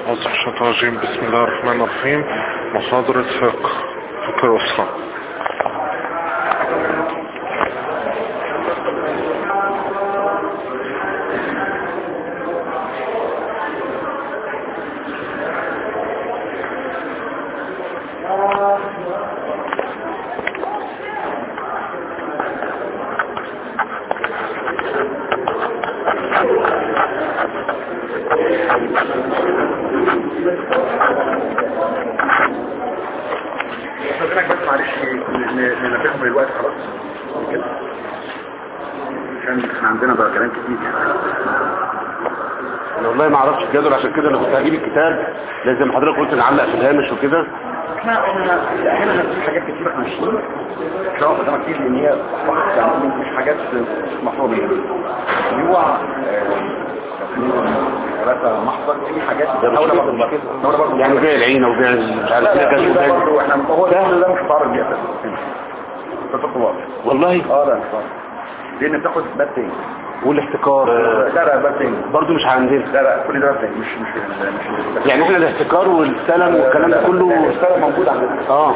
أعوذ بالله من الشيطان الرجيم بسم الله الرحمن الرحيم محاضرة فقه فقه الأسرة استاذنك بس معلش ن- ننبههم دلوقتي خلاص كده عشان احنا عندنا بقى كلام كتير انا والله ما اعرفش الجدول عشان كده انا كنت هجيب الكتاب لازم حضرتك قلت نعلق في الهامش وكده احنا احنا احنا في حاجات كتير احنا ماشيين مش هقف قدامك كتير لان هي يعني مش حاجات مفروض يعني يوع ثلاثة محضر في حاجات دولة برضه كده دولة برضه يعني بيع العينه وبيع مش عارف لا ايه لا كذا ده وبيع- برضه احنا هو ده ده مش متعرض بيه اساسا في الفقه واضح والله اه لا مش متعرض لان بتاخد باب تاني والاحتكار لا لا باب تاني برضه مش عندنا لا لا كل ده باب تاني مش مش مش مش يعني احنا الاحتكار والسلم والكلام ده كله الرسالة موجود عندنا اه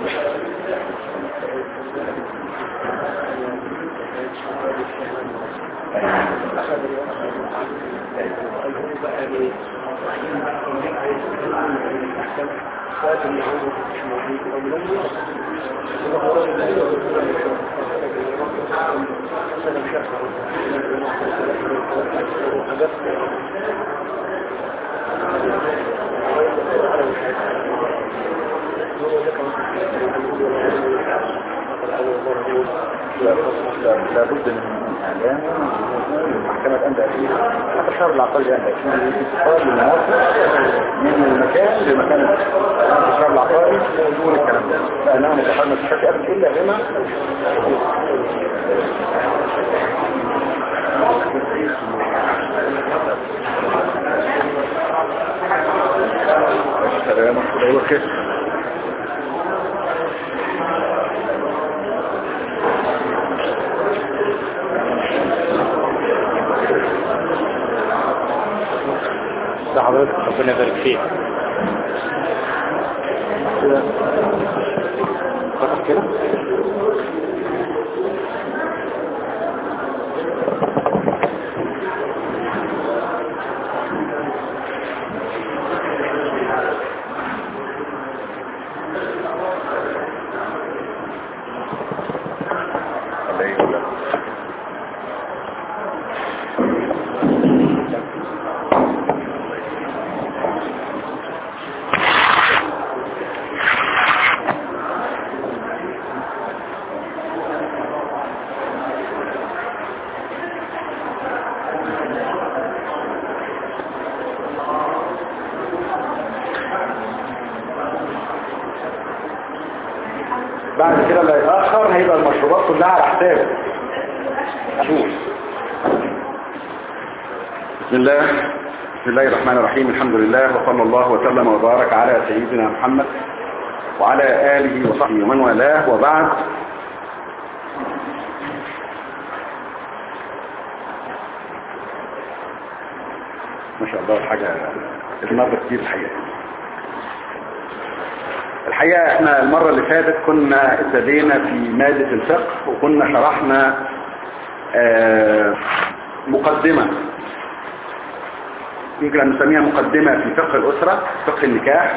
لابد من اعلام المحكمة أندى حتى الشهر العقاري أندى اتصال المواقف من المكان لمكان الشهر العقاري دون الكلام ده لأنها متحرمة بشكل أبدا إلا بما السلام عليكم وكيف ده حضرتك ربنا يبارك فيك فقط كده بعد كده اللي هيتأخر هيبقى المشروبات كلها على حسابه شوف بسم الله بسم الله الرحمن الرحيم الحمد لله وصلى الله وسلم وبارك على سيدنا محمد وعلى آله وصحبه ومن والاه وبعد ما شاء الله حاجة النهارده كتير الحقيقة الحقيقة احنا المرة اللي فاتت كنا ابتدينا في مادة الفقه وكنا شرحنا آه، مقدمة يمكن أن نسميها مقدمة في فقه الأسرة فقه النكاح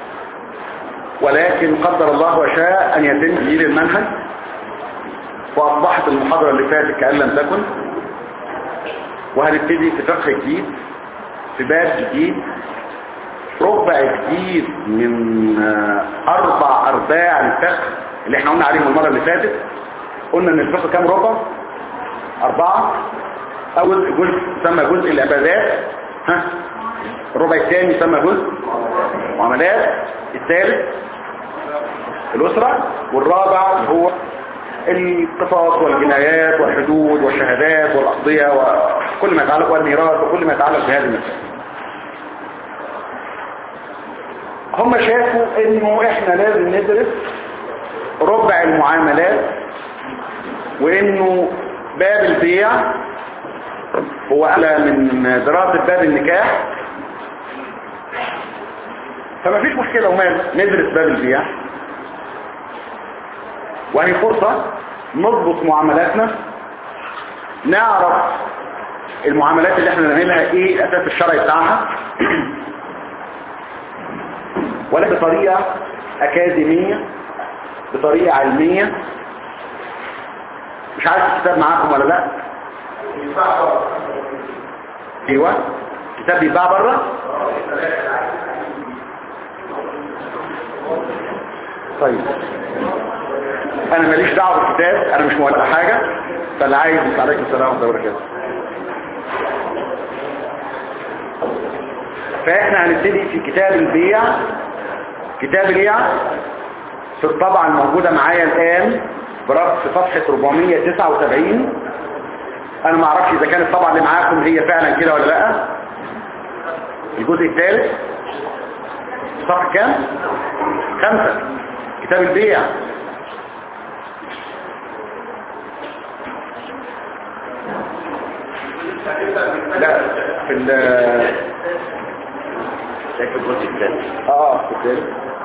ولكن قدر الله وشاء أن يتم تغيير المنهج وأصبحت المحاضرة اللي فاتت كأن لم تكن وهنبتدي في فقه جديد في باب جديد ربع جديد من آه، أربع أرباع الفقه اللي احنا قلنا عليهم المرة اللي فاتت قلنا ان الفقه كام ربع أربعة أول جزء يسمى جزء العبادات ها الربع الثاني يسمى جزء معاملات الثالث الأسرة والرابع هو القصاص والجنايات والحدود والشهادات والأقضية وكل ما يتعلق والميراث وكل ما يتعلق بهذه المسائل هم شافوا انه احنا لازم ندرس ربع المعاملات وانه باب البيع هو اعلى من دراسة باب النكاح فما فيش مشكلة ومال ندرس باب البيع وهي فرصة نضبط معاملاتنا نعرف المعاملات اللي احنا نعملها ايه الاساس الشرعي بتاعها ولا بطريقة اكاديمية بطريقة علمية مش عارف الكتاب معاكم ولا لا ايوه كتاب بيتباع بره طيب انا ماليش دعوه بالكتاب انا مش مولى حاجه فاللي عايز عليكم السلام ورحمه الله وبركاته فاحنا هنبتدي في كتاب البيع كتاب البيع في الطبعة الموجودة معايا الآن برقم في صفحة 479 أنا ما أعرفش إذا كانت الطبعة اللي معاكم هي فعلا كده ولا لأ الجزء الثالث صفحة كام؟ خمسة كتاب البيع لا في ال شايف الجزء الثاني اه في الثالث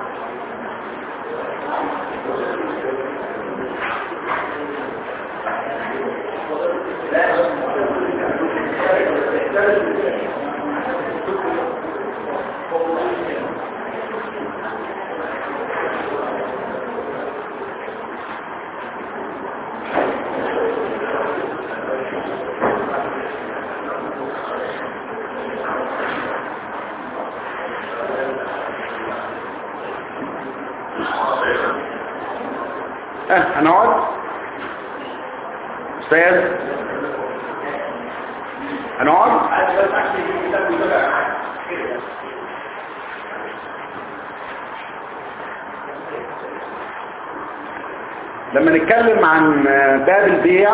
اه هنقعد استاذ هنقعد لما نتكلم عن باب البيع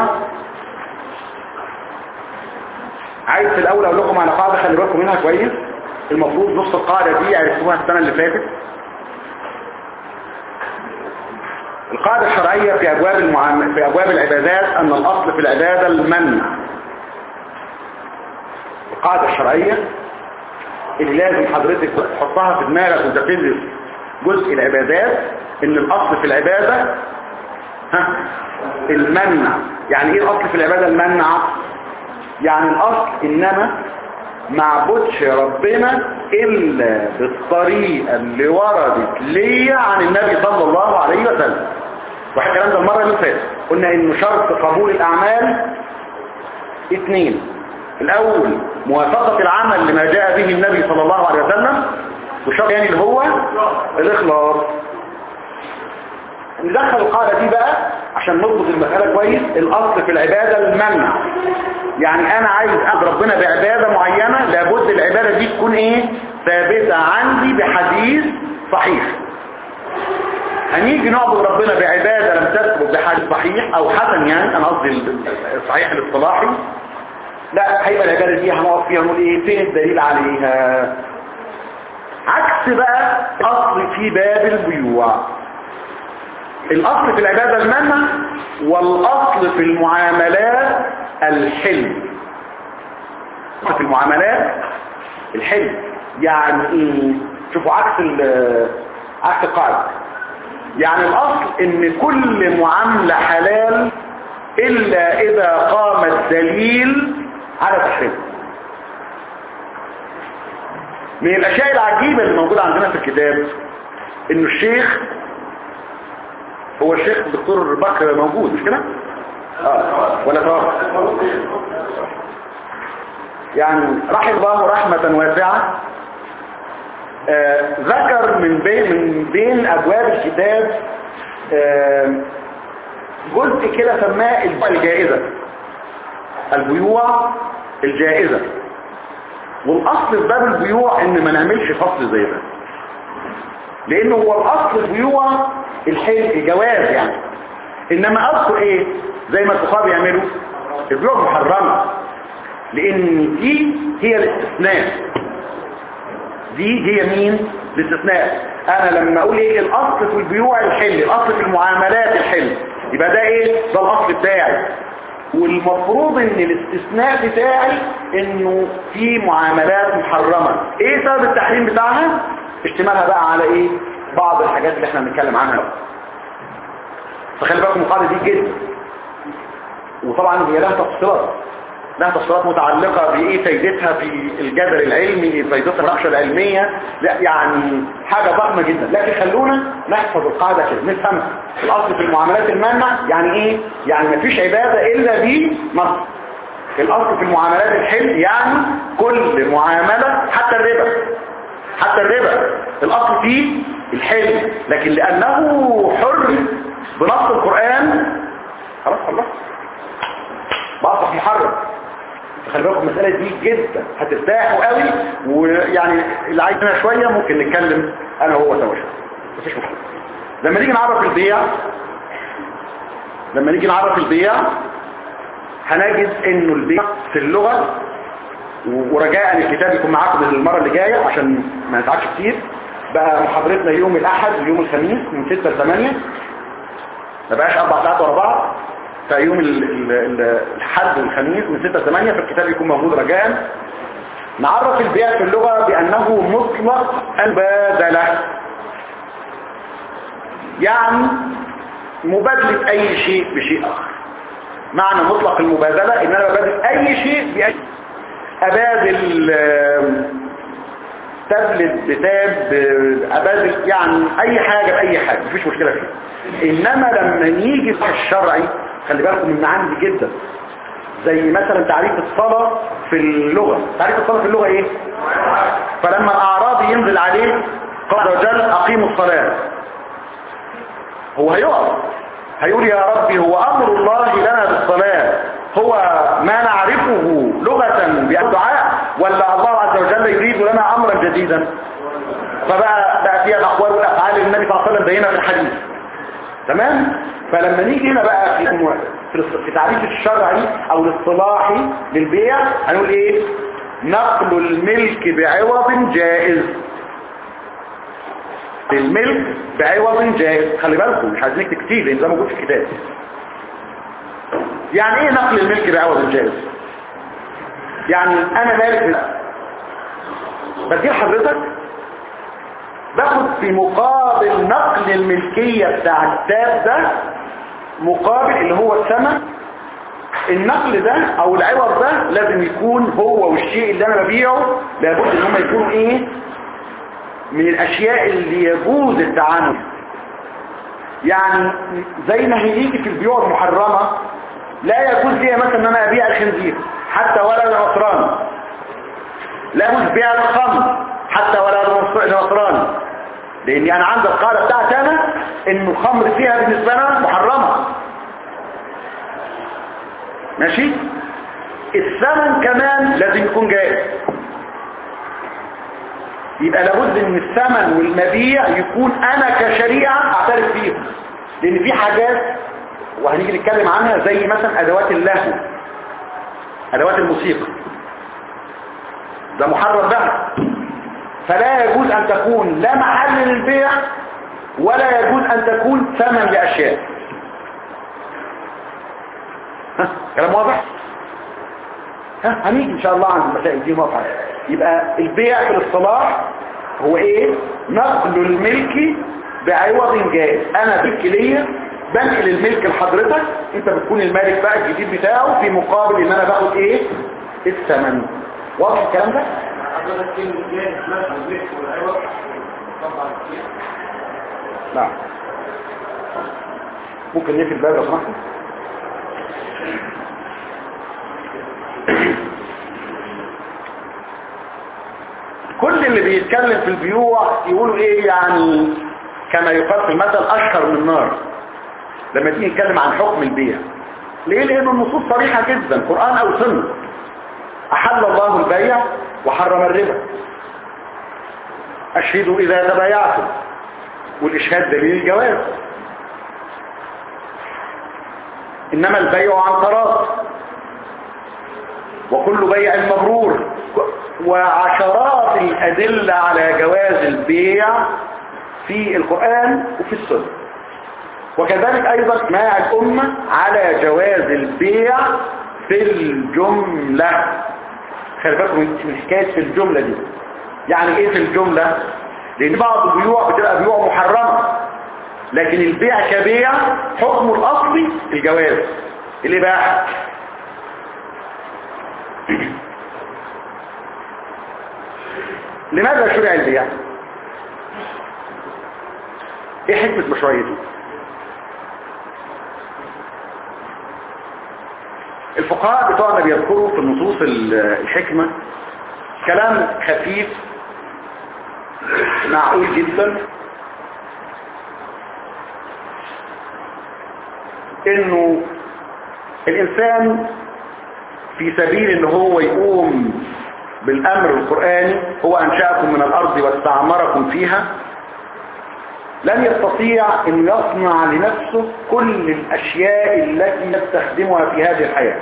عايز في الاول اقول لكم على قاعده خلي بالكم منها كويس المفروض نص القاعده دي عرفتوها السنه اللي فاتت القاعدة الشرعية في أبواب المعام... في أبواب العبادات أن الأصل في العبادة المنع القاعدة الشرعية اللي لازم حضرتك تحطها في دماغك وانت بتدرس جزء العبادات ان الأصل في العبادة ها المنع يعني ايه الأصل في العبادة المنع يعني الأصل إنما معبودش ربنا إلا بالطريقة اللي وردت ليا عن النبي صلى الله عليه وسلم واحد الكلام ده المرة اللي فاتت قلنا إن شرط قبول الأعمال اثنين الأول موافقة العمل لما جاء به النبي صلى الله عليه وسلم والشرط الثاني اللي هو الإخلاص ندخل القاعدة دي بقى عشان نضبط المسألة كويس الأصل في العبادة المنع يعني أنا عايز أعبد ربنا بعبادة معينة لابد العبادة دي تكون إيه ثابتة عندي بحديث صحيح هنيجي نعبد ربنا بعبادة لم تثبت بحديث صحيح أو حسن يعني أنا قصدي الصحيح الاصطلاحي لا هيبقى العبادة دي هنقف فيها نقول إيه فين الدليل عليها عكس بقى أصل في باب البيوع الأصل في العبادة المنع والأصل في المعاملات الحلم في المعاملات الحلم يعني ايه شوفوا عكس عكس القاعدة يعني الأصل ان كل معاملة حلال إلا إذا قام الدليل على تحريم من الأشياء العجيبة اللي موجودة عندنا في الكتاب انه الشيخ هو الشيخ الدكتور بكر موجود مش كده اه ولا توقف يعني رحم الله رحمة واسعة آه ذكر من بين من بين ابواب الكتاب آه جزء كده سماه البيوع الجائزة البيوع الجائزة والاصل في باب البيوع ان ما نعملش فصل زي ده لانه هو الاصل البيوع الحل الجواز يعني انما اصل ايه زي ما الفقهاء بيعملوا البيوع محرمه لان دي هي الاستثناء دي هي مين الاستثناء انا لما اقول ايه الاصل في البيوع الحل الاصل في المعاملات الحل يبقى ده ايه ده الاصل بتاعي والمفروض ان الاستثناء بتاعي انه في معاملات محرمة ايه سبب التحريم بتاعها اشتمالها بقى على ايه بعض الحاجات اللي احنا بنتكلم عنها فخلي بالكم القاعده دي جدا وطبعا هي لها تفصيلات لها تفصيلات متعلقة بإيه فايدتها في الجدل العلمي فايدتها في النقشة العلمية لا يعني حاجة ضخمة جدا لكن خلونا نحفظ القاعدة كده نفهم الأصل في المعاملات المانعة يعني إيه؟ يعني مفيش عبادة إلا بمصر الأصل في المعاملات الحل يعني كل معاملة حتى الربا حتى الربا الأصل فيه الحل لكن لأنه حر بنص القرآن خلاص خلاص بأصبح محرم خلي بالكم المسألة دي جدا هترتاحوا قوي ويعني اللي عايز منها شوية ممكن نتكلم انا وهو سوا شوية مفيش مشكلة لما نيجي نعرف البيع لما نيجي نعرف البيع هنجد انه البيع في اللغة ورجاء الكتاب يكون معاكم المرة اللي جاية عشان ما نتعبش كتير بقى محاضرتنا يوم الاحد ويوم الخميس من 6 ل 8 ما بقاش اربع ساعات ورا بعض فيوم الحد والخميس من 6 ل 8 فالكتاب يكون موجود رجاء نعرف البيع في اللغة بأنه مطلق المبادلة يعني مبادلة أي شيء بشيء آخر معنى مطلق المبادلة إن أنا ببادل أي شيء بأي أبادل تابلت بتاب أبادل يعني أي حاجة بأي حاجة مفيش مشكلة فيها إنما لما يجي في الشرعي خلي بالكم من عندي جدا زي مثلا تعريف الصلاة في اللغة تعريف الصلاة في اللغة ايه فلما الاعرابي ينزل عليه قال وجل اقيموا الصلاة هو هيقف هيقول يا ربي هو امر الله لنا بالصلاة هو ما نعرفه لغة بالدعاء ولا الله عز وجل يريد لنا امرا جديدا فبقى بقى فيها الاقوال والافعال اللي النبي صلى الله عليه وسلم بينها في الحديث تمام فلما نيجي هنا بقى في في تعريف الشرعي او الاصطلاحي للبيع هنقول ايه نقل الملك بعوض جائز الملك بعوض جائز خلي بالكم مش عايزين نكتب كتير لان ده موجود في الكتاب يعني ايه نقل الملك بعوض جائز يعني انا مالك بدي حضرتك باخد في مقابل نقل الملكية بتاع الكتاب ده مقابل اللي هو الثمن النقل ده او العوض ده لازم يكون هو والشيء اللي انا ببيعه لابد ان هم يكونوا ايه من الاشياء اللي يجوز التعامل يعني زي ما هيجي في البيوع المحرمة لا يجوز لي مثلا ان انا ابيع الخنزير حتى ولا النصراني لا يجوز بيع الخمر حتى ولا النصراني لاني انا عندي القاعدة بتاعتي انا ان الخمر فيها بالنسبة لنا محرمة ماشي الثمن كمان لازم يكون جائز يبقى لابد ان الثمن والمبيع يكون انا كشريعة اعترف فيهم لان في حاجات وهنيجي نتكلم عنها زي مثلا ادوات اللهو ادوات الموسيقى ده محرم بقى فلا يجوز ان تكون لا محل للبيع ولا يجوز ان تكون ثمن لاشياء ها كلام واضح ها هنيجي ان شاء الله عند المسائل دي واضحه يبقى البيع في الاصطلاح هو ايه نقل الملك بعوض جائز انا ملك ليا بنقل الملك لحضرتك انت بتكون المالك بقى الجديد بتاعه في مقابل ان انا باخد ايه الثمن واضح الكلام ده نعم ممكن نقفل الباب لو سمحت كل اللي بيتكلم في البيوع يقولوا ايه يعني كما يقال في المثل اشهر من النار لما تيجي نتكلم عن حكم البيع ليه لانه النصوص صريحة جدا قرآن او سنة احل الله البيع وحرم الربا اشهدوا اذا تبايعتم والاشهاد دليل الجواز انما البيع عن تراض وكل بيع مبرور وعشرات الأدلة على جواز البيع في القرآن وفي السنة وكذلك أيضا إجماع الأمة على جواز البيع في الجملة خلي بالكم من حكاية في الجملة دي يعني إيه في الجملة؟ لان بعض البيوع بتبقى بيوع محرمة لكن البيع كبيع حكمه الاصلي الجواز الاباحة لماذا شرع البيع ايه حكمة مشروعيته الفقهاء بتوعنا بيذكروا في النصوص الحكمة كلام خفيف معقول جدا انه الانسان في سبيل ان هو يقوم بالامر القرآني هو انشأكم من الارض واستعمركم فيها لن يستطيع ان يصنع لنفسه كل الاشياء التي يستخدمها في هذه الحياة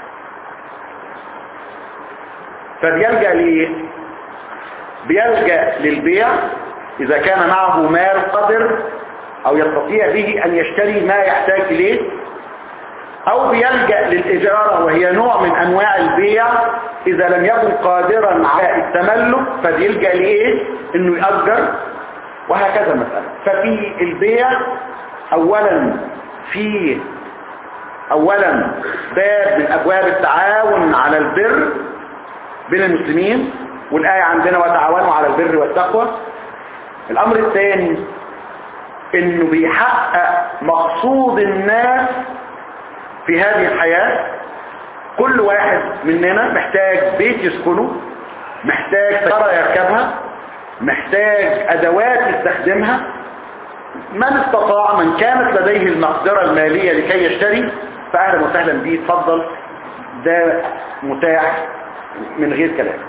فبيلجأ ليه بيلجأ للبيع اذا كان معه مال قدر او يستطيع به ان يشتري ما يحتاج اليه او بيلجأ للاجارة وهي نوع من انواع البيع اذا لم يكن قادرا على التملك فبيلجأ لايه انه يأجر وهكذا مسألة ففي البيع اولا في اولا باب من ابواب التعاون على البر بين المسلمين والآية عندنا وتعاونوا على البر والتقوى الامر الثاني انه بيحقق مقصود الناس في هذه الحياة كل واحد مننا محتاج بيت يسكنه محتاج سيارة يركبها محتاج ادوات يستخدمها من استطاع من كانت لديه المقدرة المالية لكي يشتري فأهلا وسهلا بيه اتفضل ده متاح من غير كلام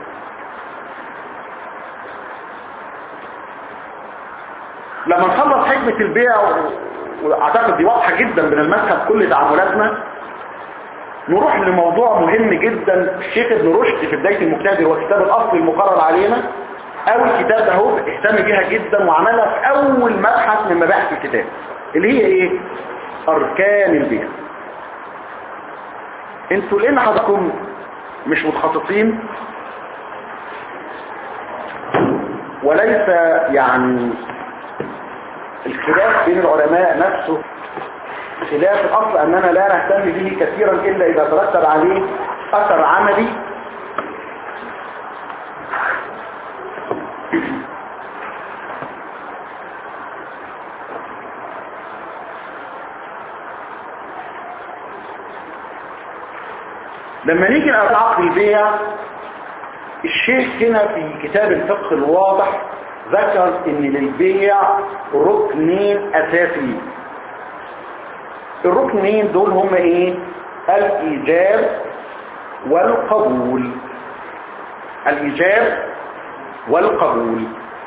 لما نخلص حكمة البيع واعتقد دي واضحة جدا من المذهب كل تعاملاتنا نروح لموضوع مهم جدا الشيخ ابن رشد في بداية المجتهد هو الكتاب الاصلي المقرر علينا اول كتاب اهو اهتم بيها جدا وعملها في اول مبحث من مباحث الكتاب اللي هي ايه اركان البيع انتوا لان حضراتكم مش متخصصين وليس يعني الخلاف بين العلماء نفسه خلاف الاصل اننا لا نهتم به كثيرا الا اذا ترتب عليه اثر عملي لما نيجي لعقد البيع الشيخ هنا في كتاب الفقه الواضح ذكر ان للبيع ركنين اساسيين الركنين دول هم ايه الايجاب والقبول الايجاب والقبول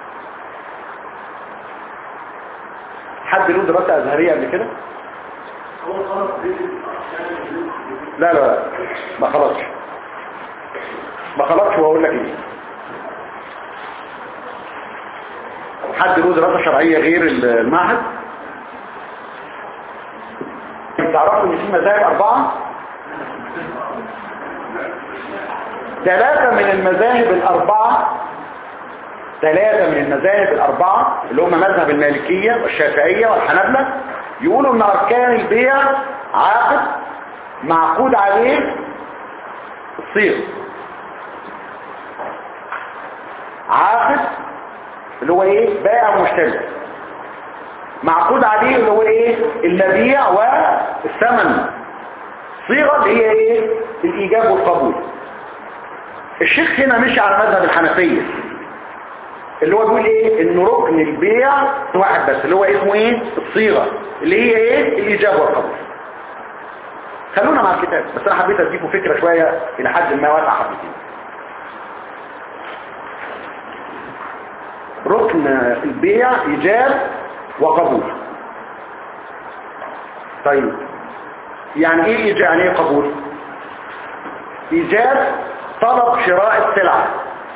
حد له دراسة ازهرية قبل كده لا لا لا ما خلصش ما خلصش واقول لك ايه حد له دراسة شرعية غير المعهد تعرفوا ان في مذاهب اربعة ثلاثة من المذاهب الاربعة ثلاثة من المذاهب الاربعة اللي هم مذهب المالكية والشافعية والحنبلة يقولوا ان اركان البيع عاقد معقود عليه الصيغ عاقد اللي هو ايه بائع ومشتري معقود عليه اللي هو ايه المبيع والثمن صيغه اللي هي ايه الايجاب والقبول الشيخ هنا مشي على مذهب الحنفيه اللي هو بيقول ايه ان ركن البيع واحد بس اللي هو اسمه ايه الصيغه اللي هي ايه الايجاب والقبول خلونا مع الكتاب بس انا حبيت اديكم فكره شويه الى حد ما واسعه حبتين ركن البيع ايجاب وقبول طيب يعني ايه ايجاب يعني ايه قبول ايجاب طلب شراء السلعة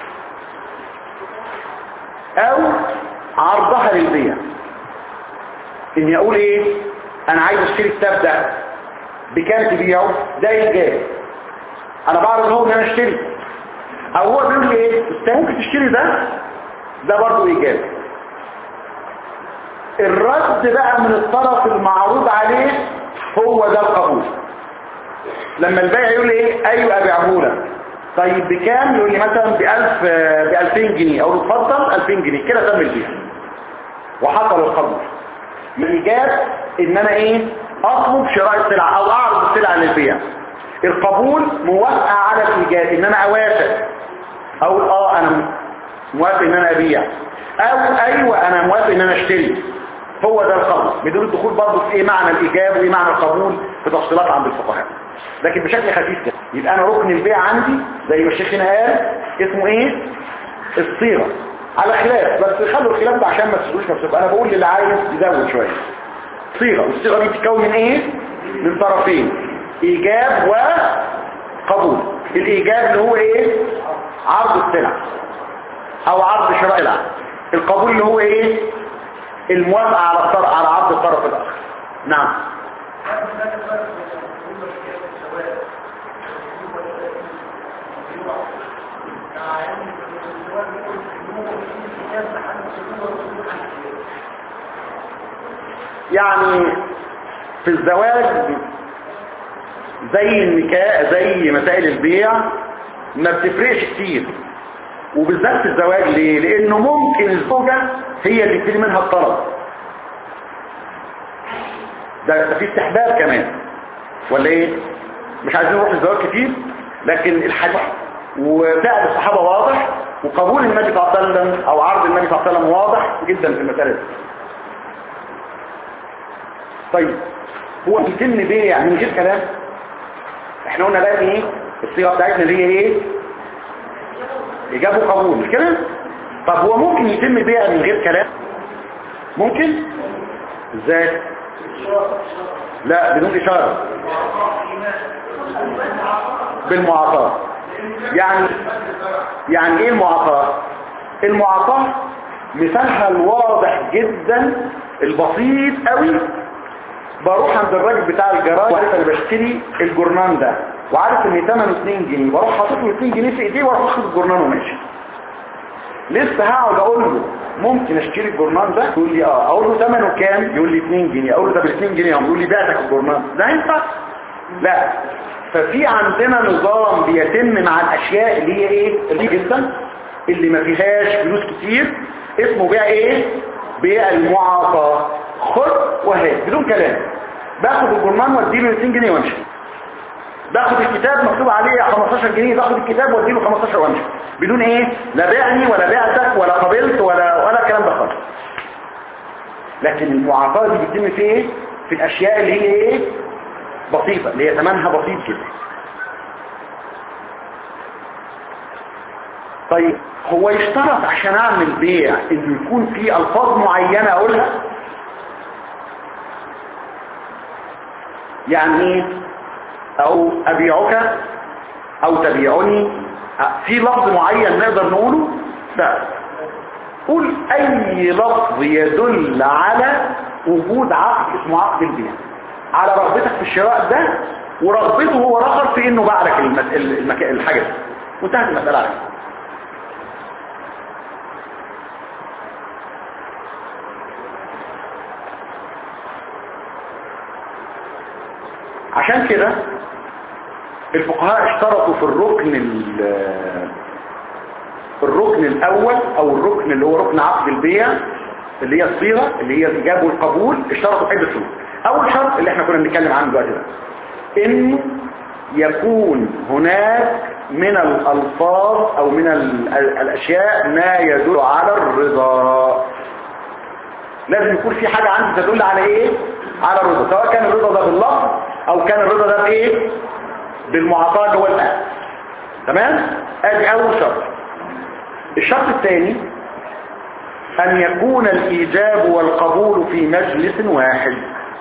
او عرضها للبيع اني اقول ايه انا عايز اشتري الكتاب ده بكام تبيعه ده ايجاب انا بعرض هو ان انا اشتري او هو بيقول لي ايه انت ممكن تشتري ده ده برضه ايجاب الرد بقى من الطرف المعروض عليه هو ده القبول لما البائع يقول ايه ايوه ابيعه لك طيب بكام يقول لي مثلا ب 1000 ب 2000 جنيه اقول له اتفضل 2000 جنيه كده تم البيع وحصل القبول الايجاب ان انا ايه اطلب شراء السلعه او اعرض السلعه للبيع القبول موافقه على الايجاب ان انا اوافق او اه انا موافق ان انا ابيع او ايوه انا موافق ان انا اشتري هو ده القبول بدون الدخول برضه في ايه معنى الايجاب وايه معنى القبول في تفصيلات عند الفقهاء لكن بشكل خفيف كده يبقى انا ركن البيع عندي زي ما الشيخ هنا قال اسمه ايه الصيغه على خلاف بس خلوا الخلاف ده عشان ما تسيبوش نفسكم انا بقول للي عايز يزود شويه صيغه والصيغه دي بتتكون من ايه من طرفين ايجاب وقبول الايجاب اللي هو ايه عرض السلع او عرض شراء السلع القبول اللي هو ايه الموافقه على الطرف على عرض الطرف الاخر نعم يعني في الزواج زي النكاح زي مسائل البيع ما بتفرقش كتير وبالذات في الزواج ليه لانه ممكن الزوجة هي اللي تبتدي منها الطلب ده, ده في استحباب كمان ولا ايه مش عايزين نروح الزواج كتير لكن الحديث وفعل الصحابة واضح وقبول النبي صلى الله عليه وسلم او عرض النبي صلى الله عليه وسلم واضح جدا في المسألة دي طيب هو يتم بيع من غير كلام احنا قلنا بقى ايه الصيغه بتاعتنا اللي هي ايه اجابه قبول مش كده طب هو ممكن يتم بيع من غير كلام ممكن ازاي لا بدون اشاره بالمعاطاه يعني يعني ايه المعاطاه المعاطاه مثالها الواضح جدا البسيط قوي بروح عند الراجل بتاع الجراج وعارف انا بشتري الجرنان ده وعارف ان ثمنه 2 جنيه بروح حاطط له 2 جنيه في ايديه واروح اخد الجرنان وماشي لسه هقعد اقول له ممكن اشتري الجرنان ده يقول لي اه اقول له ثمنه كام يقول لي 2 جنيه اقول له ده ب 2 جنيه يقول لي بعتك الجرنان ده ينفع لا ففي عندنا نظام بيتم مع الاشياء اللي هي ايه اللي جدا اللي ما فيهاش فلوس كتير اسمه بيع ايه بيع المعاطاه خد وهات بدون كلام باخد الجرمان واديله 200 جنيه وامشي باخد الكتاب مكتوب عليه 15 جنيه باخد الكتاب واديله 15 وامشي بدون ايه لا بيعني ولا بعتك ولا قبلت ولا ولا الكلام ده خالص لكن المعاطاه دي بتتم في ايه في الاشياء اللي هي ايه بسيطه اللي هي ثمنها بسيط جدا طيب هو يشترط عشان اعمل بيع انه يكون في الفاظ معينه اقولها يعني ايه او ابيعك او تبيعني في لفظ معين نقدر نقوله لا قول اي لفظ يدل على وجود عقد اسمه عقد البيع على رغبتك في الشراء ده ورغبته هو رغب في انه باع لك المس... المك... الحاجه دي وانتهت المساله على كده عشان كده الفقهاء اشترطوا في الركن الركن الاول او الركن اللي هو ركن عقد البيع اللي هي الصيغه اللي هي الاجابه والقبول اشترطوا عده شروط اول شرط اللي احنا كنا بنتكلم عنه دلوقتي ده ان يكون هناك من الالفاظ او من الاشياء ما يدل على الرضا لازم يكون في حاجه عندي تدل على ايه على الرضا سواء كان الرضا ده باللفظ او كان الرضا ده بايه بالمعاطاه جوه الآن تمام ادي اول شرط الشرط الثاني ان يكون الايجاب والقبول في مجلس واحد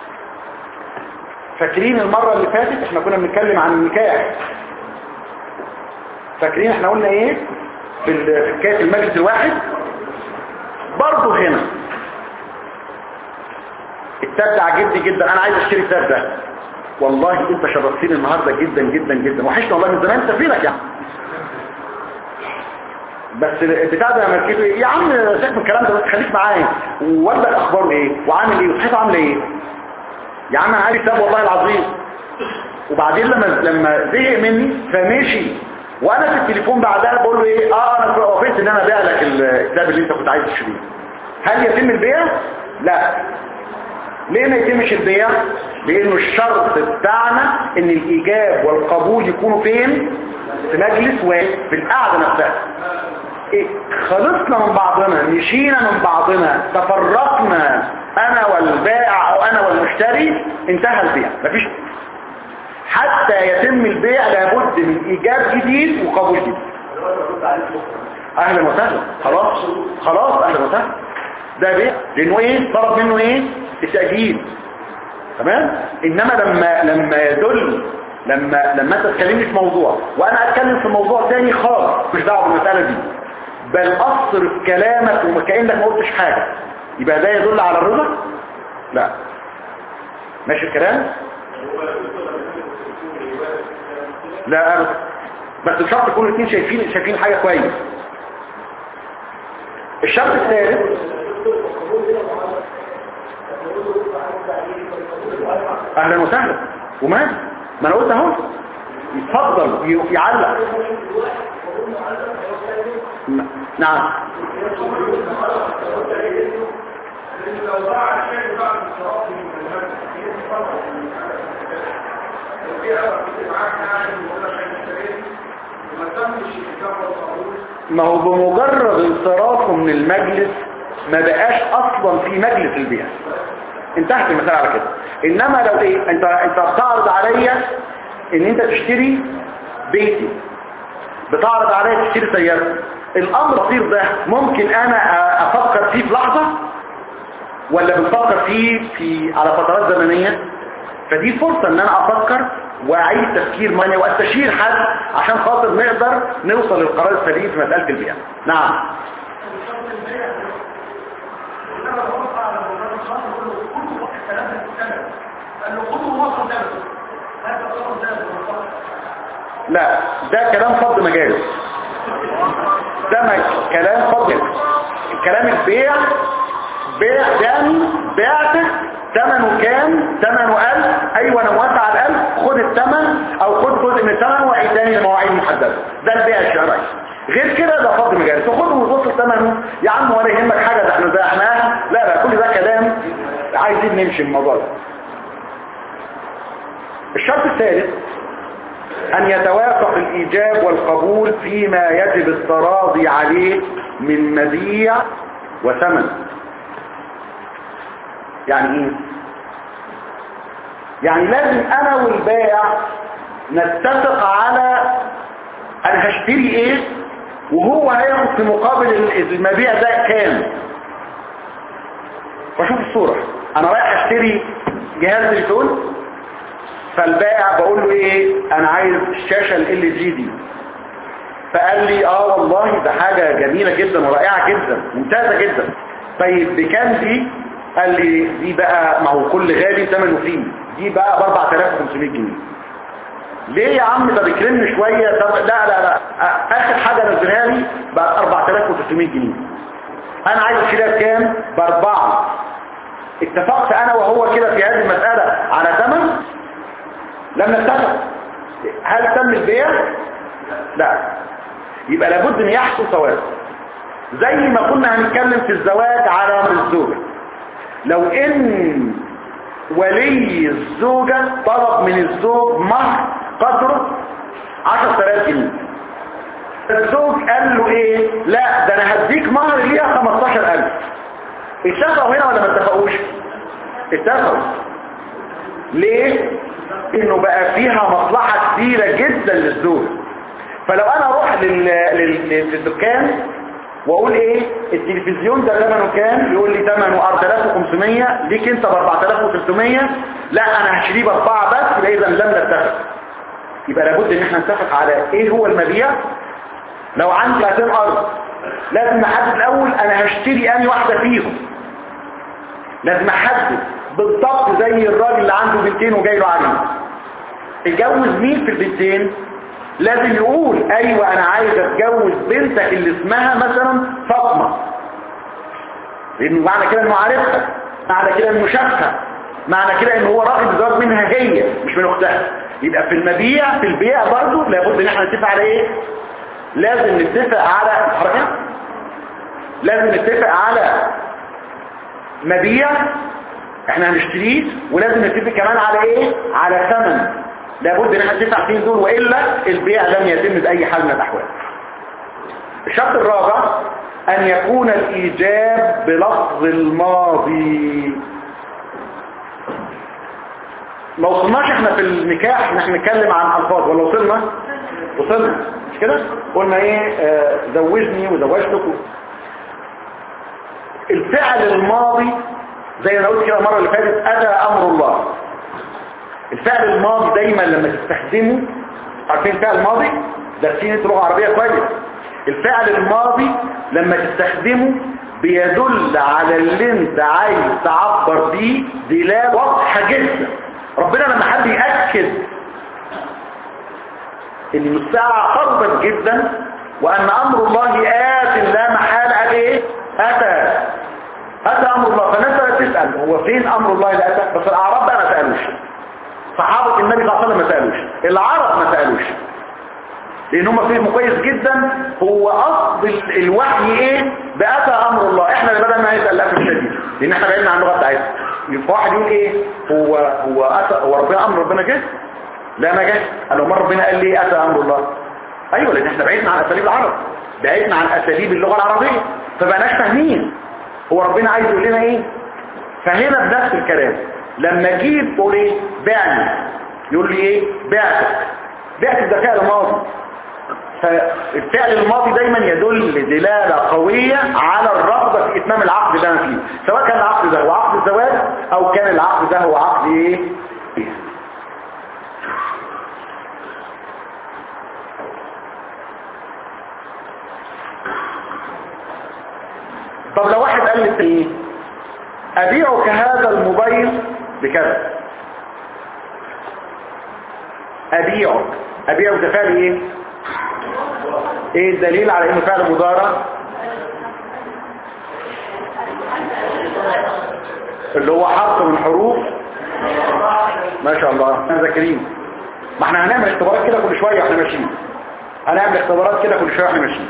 فاكرين المرة اللي فاتت احنا كنا بنتكلم عن النكاح فاكرين احنا قلنا ايه في حكايه المجلس الواحد برضه هنا الكتاب ده عجبني جدا انا عايز اشتري الكتاب ده والله انت شرفتني النهارده جدا جدا جدا وحشنا والله من زمان انت فينك يعني بس البتاع ده لما تجيب يا عم سيبك من الكلام ده بس خليك معايا وولدك اخباره ايه وعامل ايه وصحته عامله ايه يا عم انا عارف كتاب والله العظيم وبعدين لما لما زهق مني فمشي وانا في التليفون بعدها بقول له ايه اه انا وافقت ان انا ابيع لك الكتاب اللي انت كنت عايز تشتريه هل يتم البيع لا ليه ما يتمش البيع لانه الشرط بتاعنا ان الايجاب والقبول يكونوا فين في مجلس واحد في القعده نفسها إيه؟ خلصنا من بعضنا مشينا من بعضنا تفرقنا انا والبائع او انا والمشتري انتهى البيع مفيش حتى يتم البيع لابد من ايجاب جديد وقبول جديد اهلا وسهلا خلاص خلاص اهلا وسهلا ده بيع لانه ايه طلب منه ايه التأجيل تمام انما لما لما يدل لما لما انت تكلمني في موضوع وانا اتكلم في موضوع تاني خالص مش دعوه بالمساله دي بل اصرف كلامك وكانك ما قلتش حاجه يبقى ده يدل على الرضا لا ماشي الكلام لا ابدا بس الشرط يكونوا الاثنين شايفين شايفين حاجه كويس الشرط الثالث اهلا وسهلا ومال ما انا قلت اهو يتفضل ي- يعلق ن- نعم ما هو بمجرد انصرافه من المجلس ما بقاش اصلا في مجلس البيع انتهت المسألة على كده انما لو ايه انت انت بتعرض عليا ان انت تشتري بيتي بتعرض عليا تشتري سيارة الامر البسيط ده ممكن انا أ- افكر فيه في لحظة ولا بنفكر فيه في على فترات زمنية فدي فرصة ان انا افكر واعيد تفكير ماني واستشير حد عشان خاطر نقدر نوصل للقرار السليم في مسألة البيع نعم لا ده كلام فض مجاز ده ما- كلام فض كلام البيع بيع دامي بعته ثمنه كام ثمنه ألف ايوه انا موافق على الألف خد الثمن او خد جزء من الثمن وعيد تاني لمواعيد محدده ده البيع الشرعي غير كده ده فض مجاز تاخده وتبص ثمنه يا عم ولا يهمك حاجه ده احنا زحناه لا لا كل ده كلام عايزين نمشي الموضوع ده الشرط الثالث أن يتوافق الإيجاب والقبول فيما يجب التراضي عليه من مبيع وثمن يعني إيه؟ يعني لازم أنا والبائع نتفق على أنا هشتري إيه وهو هياخد في مقابل المبيع ده كام وشوف الصورة أنا رايح أشتري جهاز تليفون فالبائع بقول له ايه انا عايز الشاشة ال جي دي فقال لي اه والله ده حاجة جميلة جدا ورائعة جدا ممتازة جدا طيب بكام دي قال لي دي بقى ما هو كل غالي ثمنه فيه دي بقى ب 4500 جنيه ليه يا عم ده بيكرمني شوية طب لا لا لا اخر حاجة نزلها لي بقى 4300 جنيه انا عايز اشتريها بكام باربعة اتفقت انا وهو كده في هذه المسألة على ثمن لم نتفق هل تم البيع لا يبقى لابد ان يحصل توازن زي ما كنا هنتكلم في الزواج على امر الزوجة لو ان ولي الزوجة طلب من الزوج مهر قدره 10000 جنيه الزوج قال له ايه لا ده انا هديك مهر ليها 15000 اتفقوا هنا ولا ما اتفقوش اتفقوا ليه انه بقى فيها مصلحة كبيرة جدا للزوج فلو انا اروح لل... لل... للدكان واقول ايه التلفزيون ده ثمنه كام يقول لي ثمنه 4500 ليك انت ب 4300 لا انا هشتريه باربعه بس يبقى اذا لم نتفق يبقى لابد ان احنا نتفق على ايه هو المبيع لو عندي 200 ارض لازم احدد الاول انا هشتري انهي واحده فيهم لازم احدد بالضبط زي الراجل اللي عنده بنتين وجاي له عليه اتجوز مين في البنتين لازم يقول ايوه انا عايز اتجوز بنتك اللي اسمها مثلا فاطمه لانه معنى كده انه عارفها معنى كده انه شافها معنى كده انه هو راغب الزواج منها هي مش من اختها يبقى في المبيع في البيع برضه لابد ان احنا نتفق على ايه لازم نتفق على حركه لازم نتفق على مبيع احنا هنشتريه ولازم نتفق كمان على ايه على ثمن لابد ان احنا نتفق فين دول والا البيع لم يتم باي حال من الاحوال الشرط الرابع ان يكون الايجاب بلفظ الماضي ما وصلناش احنا في النكاح ان احنا نتكلم عن الفاظ ولا وصلنا وصلنا مش كده قلنا ايه آه زوجني وزوجتك الفعل الماضي زي ما قلت كده المره اللي فاتت اتى امر الله الفعل الماضي دايما لما تستخدمه عارفين الفعل الماضي دارسين انتوا لغه عربيه كويس الفعل الماضي لما تستخدمه بيدل على اللي انت عايز تعبر بيه دلاله واضحه جدا ربنا لما حد ياكد ان الساعه قربت جدا وان امر الله ات لا محال عليه اتى اتى امر الله فالناس بقت تسال هو فين امر الله اللي اتى بس الاعراب بقى ما سالوش صحابه النبي صلى الله عليه وسلم ما سالوش العرب ما سالوش لان هم فهموا كويس جدا هو اصل ال- الوحي ايه باتى امر الله احنا اللي بدل ما نسال للاسف الشديد لان احنا بعدنا عن اللغه بتاعتنا يبقى واحد يقول ايه هو هو اتى هو ربنا امر ربنا جه لا ما جاش قال له مره ربنا قال لي اتى امر الله ايوه لان احنا بعدنا عن اساليب العرب بعدنا عن اساليب اللغه العربيه فبقناش فاهمين هو ربنا عايز يقول لنا ايه فهنا بنفس الكلام لما اجيب اقول ايه بعني يقول لي ايه بعتك بعتك ده فعل ماضي فالفعل الماضي دايما يدل دلالة قوية على الرغبة في اتمام العقد اللي انا فيه سواء كان العقد ده هو عقد الزواج او كان العقد ده هو عقد ايه طب لو واحد قال لي ايه ابيعك هذا الموبايل بكذا ابيعك ابيعك ده فعل ايه ايه الدليل على انه فعل مضارع اللي هو حرف من حروف ما شاء الله احنا ذاكرين ما احنا هنعمل اختبارات كده كل شويه واحنا ماشيين هنعمل اختبارات كده كل شويه واحنا ماشيين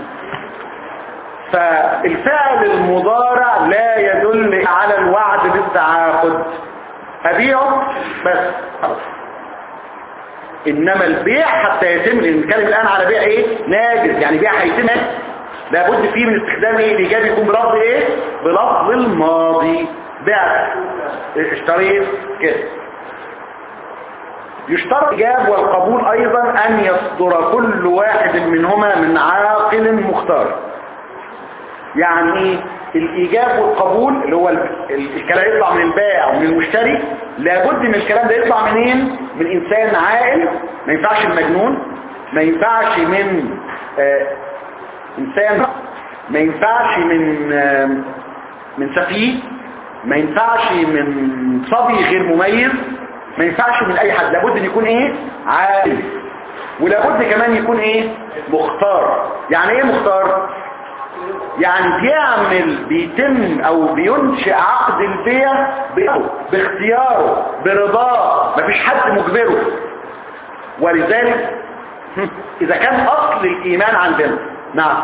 فالفعل المضارع لا يدل على الوعد بالتعاقد ابيعه بس خلاص انما البيع حتى يتم نتكلم الان على بيع ايه ناجز يعني بيع هيتم لابد فيه من استخدام ايه الايجاب يكون بلفظ ايه بلفظ الماضي بعت اشتريت كده يشترط الايجاب والقبول ايضا ان يصدر كل واحد منهما من عاقل مختار يعني ايه الايجاب والقبول اللي هو ال- ال- الكلام يطلع من البائع ومن المشتري لابد من الكلام ده يطلع منين من انسان عاقل ما ينفعش المجنون ما ينفعش من آه انسان ما ينفعش من آه من سفيه ما ينفعش من صبي غير مميز ما ينفعش من اي حد لابد ان يكون ايه عاقل ولابد كمان يكون ايه مختار يعني ايه مختار يعني بيعمل بيتم او بينشئ عقد البيع ب- باختياره برضاه مفيش حد مجبره ولذلك هم، اذا كان اصل الايمان عندنا نعم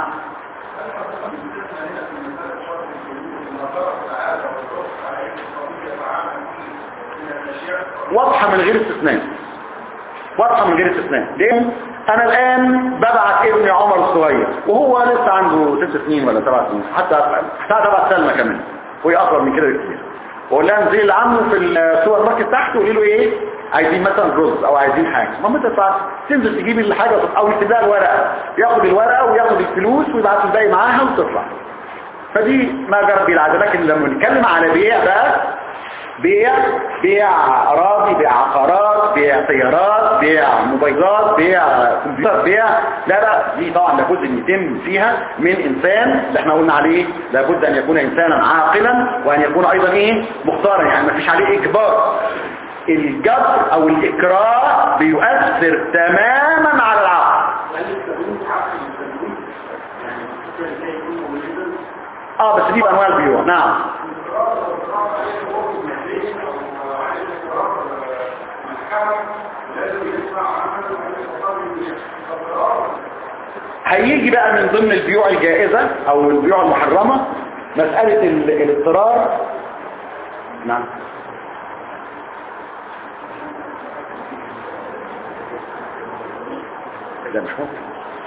واضحة من غير استثناء واضحة من غير استثناء ليه؟ انا الان ببعت ابني عمر الصغير وهو لسه عنده ست سنين ولا سبع سنين حتى حتى تبع سلمى كمان وهي اصغر من كده بكتير واقول لها انزلي لعمه في السوبر ماركت تحت وقولي له ايه عايزين مثلا رز او عايزين حاجه ماما تدفع تنزل تجيب الحاجه وتط- او يكتب لها الورقه ياخد الورقه وياخد الفلوس ويبعت الباقي معاها وتطلع فدي ما جرب بيه العاده لكن لما نتكلم على بيع بقى بيع بيع اراضي بيع عقارات بيع سيارات بيع موبايلات بيع كمبيوتر بيع لا لا دي طبعا لابد ان يتم فيها من انسان اللي احنا قلنا عليه لابد ان يكون انسانا عاقلا وان يكون ايضا ايه مختارا يعني ما فيش عليه اجبار الجبر او الاكراه بيؤثر تماما على العقل اه بس دي بانواع البيوع نعم هيجي بقى من ضمن البيوع الجائزة او البيوع المحرمة مسألة ال- الاضطرار نعم ده مش ممكن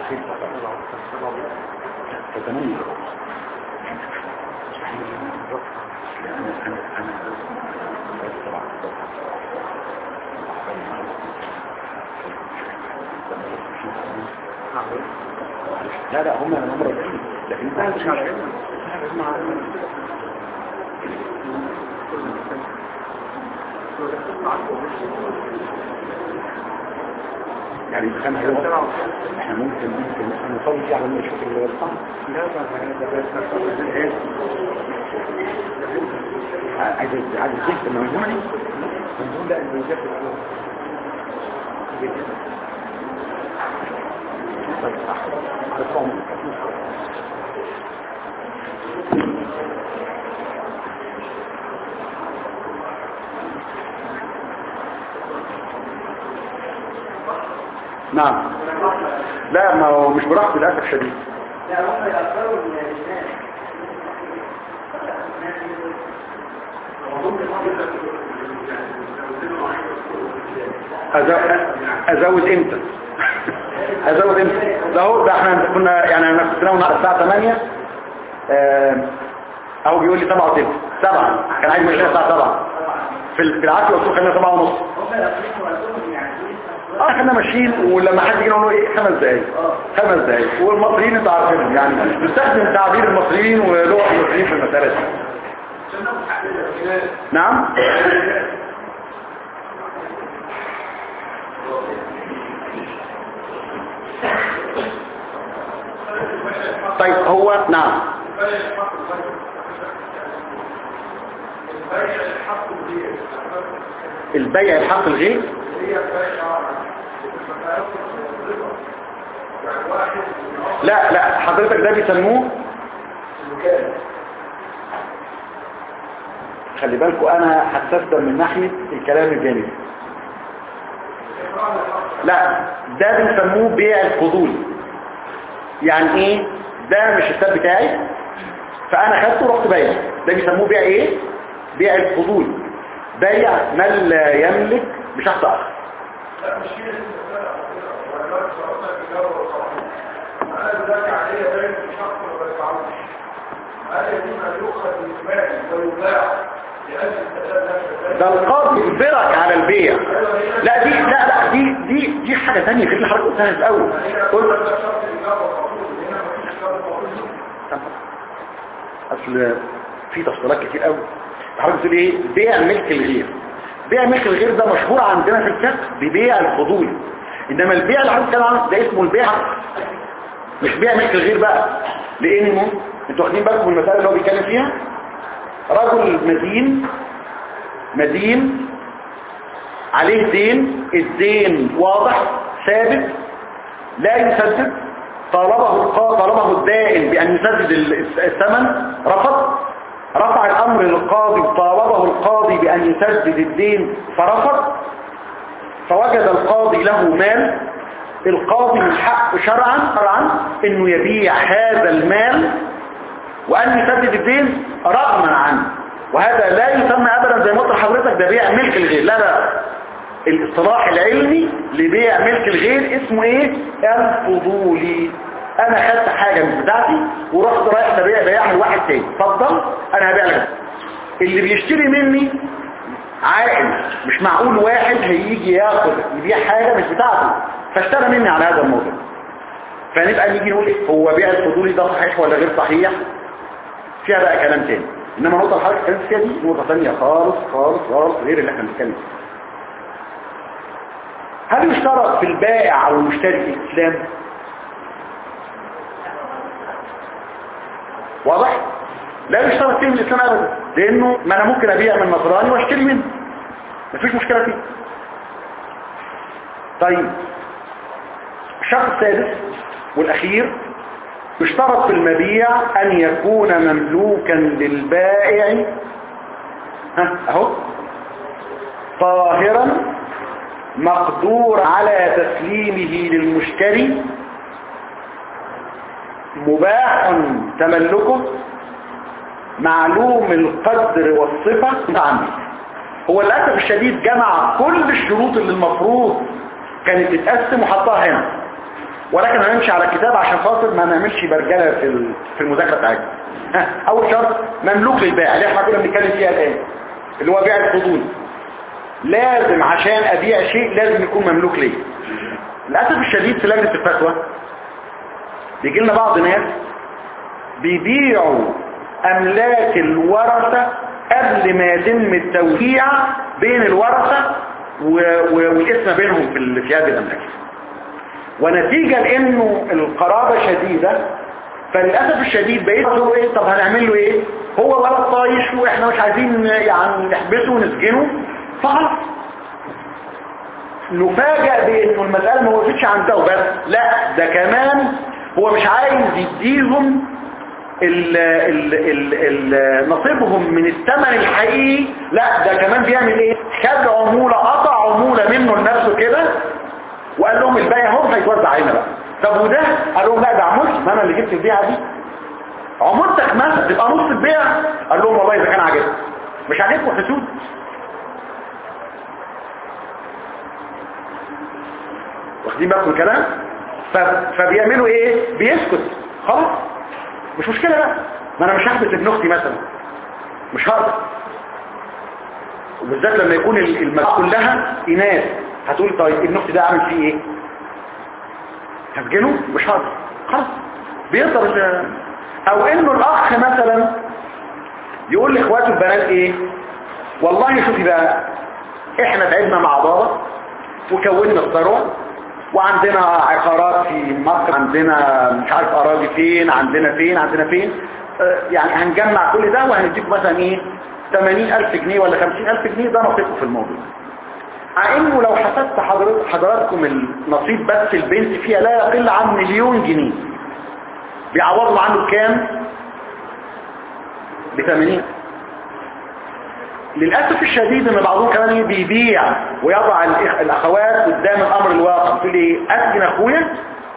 تتمنى لا لا هم انا عمري لكن انت مش عارف يعني كان هيبقى احنا ممكن ممكن مثلا نصلي فيه على ما نشوف اللي الصح عايز عايز الزيت الموضوع دي الموضوع ده اللي جاب نعم لا ما هو مش براحته للاسف شديد أزو- ازود امتى ازود امتى ده هو ده احنا كنا يعني انا كنت ناوي الساعه 8 آه، اهو بيقول لي 7 وتلت 7 كان عايز مشينا الساعه 7 في ال- في العافيه قلت له خلينا 7 ونص اه احنا ماشيين ولما حد يجي نقول له ايه خمس دقايق خمس دقايق والمصريين انتوا عارفينهم يعني بنستخدم تعبير المصريين ولغه المصريين في المساله دي نعم طيب هو نعم البيع الحق الغير لا لا حضرتك ده بيسموه خلي بالكوا انا حساس ده من ناحية الكلام الجانبي لا ده بيسموه بيع الفضول يعني ايه ده مش الكتاب بتاعي فانا خدته ورحت بيع ده بيسموه بيع ايه بيع الفضول بيع من لا يملك بشخص اخر ده القاضي يجبرك على البيع لا دي لا لا دي دي دي حاجة تانية غير اللي حضرتك قلتها في الاول قلت اصل في تفصيلات كتير قوي حضرتك بتقول ايه بيع ملك الغير بيع ملك الغير ده مشهور عندنا في الفقه ببيع الفضول انما البيع اللي حضرتك بتتكلم عنه ده اسمه البيع مش بيع ملك الغير بقى لانه انتوا واخدين بالكم من المسائل اللي هو بيتكلم فيها رجل مدين مدين عليه دين الدين واضح ثابت لا يسدد طالبه القا- طالبه الدائن بأن يسدد ال- الثمن رفض رفع الأمر للقاضي طالبه القاضي بأن يسدد الدين فرفض فوجد القاضي له مال القاضي من حقه شرعا شرعا انه يبيع هذا المال وأن يسدد الدين رغما عنه وهذا لا يسمى أبدا زي ما قلت لحضرتك ده بيع ملك الغير لا لا الاصطلاح العلمي لبيع ملك الغير اسمه ايه الفضولي انا خدت حاجة مش بتاعتي ورحت رايح ببيع بيعها لواحد تاني اتفضل انا هبيع لك اللي بيشتري مني عاقل مش معقول واحد هيجي ياخد يبيع حاجة مش بتاعته فاشترى مني على هذا الموضوع فنبقى نيجي نقول إيه؟ هو بيع الفضولي ده صحيح ولا غير صحيح فيها بقى كلام تاني انما نقطة الحركة كانت فيها دي نقطة تانية خالص خالص خالص غير اللي احنا بنتكلم فيه هل يشترط في البائع او المشتري الاسلام واضح لا يشترط فيه الاسلام ابدا لانه ما انا ممكن ابيع من نصراني واشتري منه مفيش مشكلة فيه طيب الشرط السادس والاخير يشترط في المبيع ان يكون مملوكا للبائع ها اهو طاهرا مقدور على تسليمه للمشتري مباح تملكه معلوم القدر والصفة عنه هو للأسف الشديد جمع كل الشروط اللي المفروض كانت تتقسم وحطها هنا ولكن هنمشي على الكتاب عشان خاطر ما نعملش برجلة في ال- في المذاكرة بتاعتنا ها، أول شرط مملوك للبائع اللي احنا كنا بنتكلم فيها الآن اللي هو بيع الفضول لازم عشان أبيع شيء لازم يكون مملوك ليه للأسف الشديد في لجنة الفتوى بيجي لنا بعض ناس بيبيعوا املاك الورثة قبل ما يتم التوزيع بين الورثة و- و- والاسم بينهم في ال- في هذه الاملاك ونتيجة لانه القرابة شديدة فللأسف الشديد بقيت له ايه طب هنعمل له ايه هو ولد طايش واحنا مش عايزين يعني نحبسه ونسجنه فخلاص نفاجأ بانه المسألة ما وقفتش عن ده وبس لا ده كمان هو مش عايز يديهم ال ال ال ال نصيبهم من الثمن الحقيقي لا ده كمان بيعمل ايه خد عمولة قطع عمولة منه لنفسه كده وقال لهم الباقي اهو هيتوزع علينا بقى طب وده قال لهم لا ده عمولتي ما انا اللي جبت البيعه دي عمولتك مثلا تبقى نص البيع قال لهم والله اذا كان عاجبكم مش عاجبكم حسود واخدين بالكم من الكلام ف- فبيعملوا ايه بيسكت خلاص مش مشكلة بقى ما انا مش هحبس ابن اختي مثلا مش هقدر وبالذات لما يكون ال- المجموعة كلها اناث هتقول طيب ابن اختي ده اعمل فيه ايه هسجنه مش هقدر خلاص بيقدر ال- او انه الاخ مثلا يقول لاخواته البنات ايه والله شوفي بقى احنا تعبنا مع بابا وكوننا الثروه وعندنا عقارات في مصر عندنا مش عارف اراضي فين عندنا فين عندنا فين آه، يعني هنجمع كل ده وهنديكم مثلا ايه 80000 جنيه ولا 50000 جنيه ده نصيبكم في الموضوع مع انه لو حسبت حضرت حضراتكم النصيب بس البنت فيها لا يقل عن مليون جنيه بيعوضوا عنه بكام ب 80 للأسف الشديد ان بعضهم كمان إيه بيبيع ويضع الإخ- الاخوات قدام الامر الواقع تقول ايه اسجن اخويا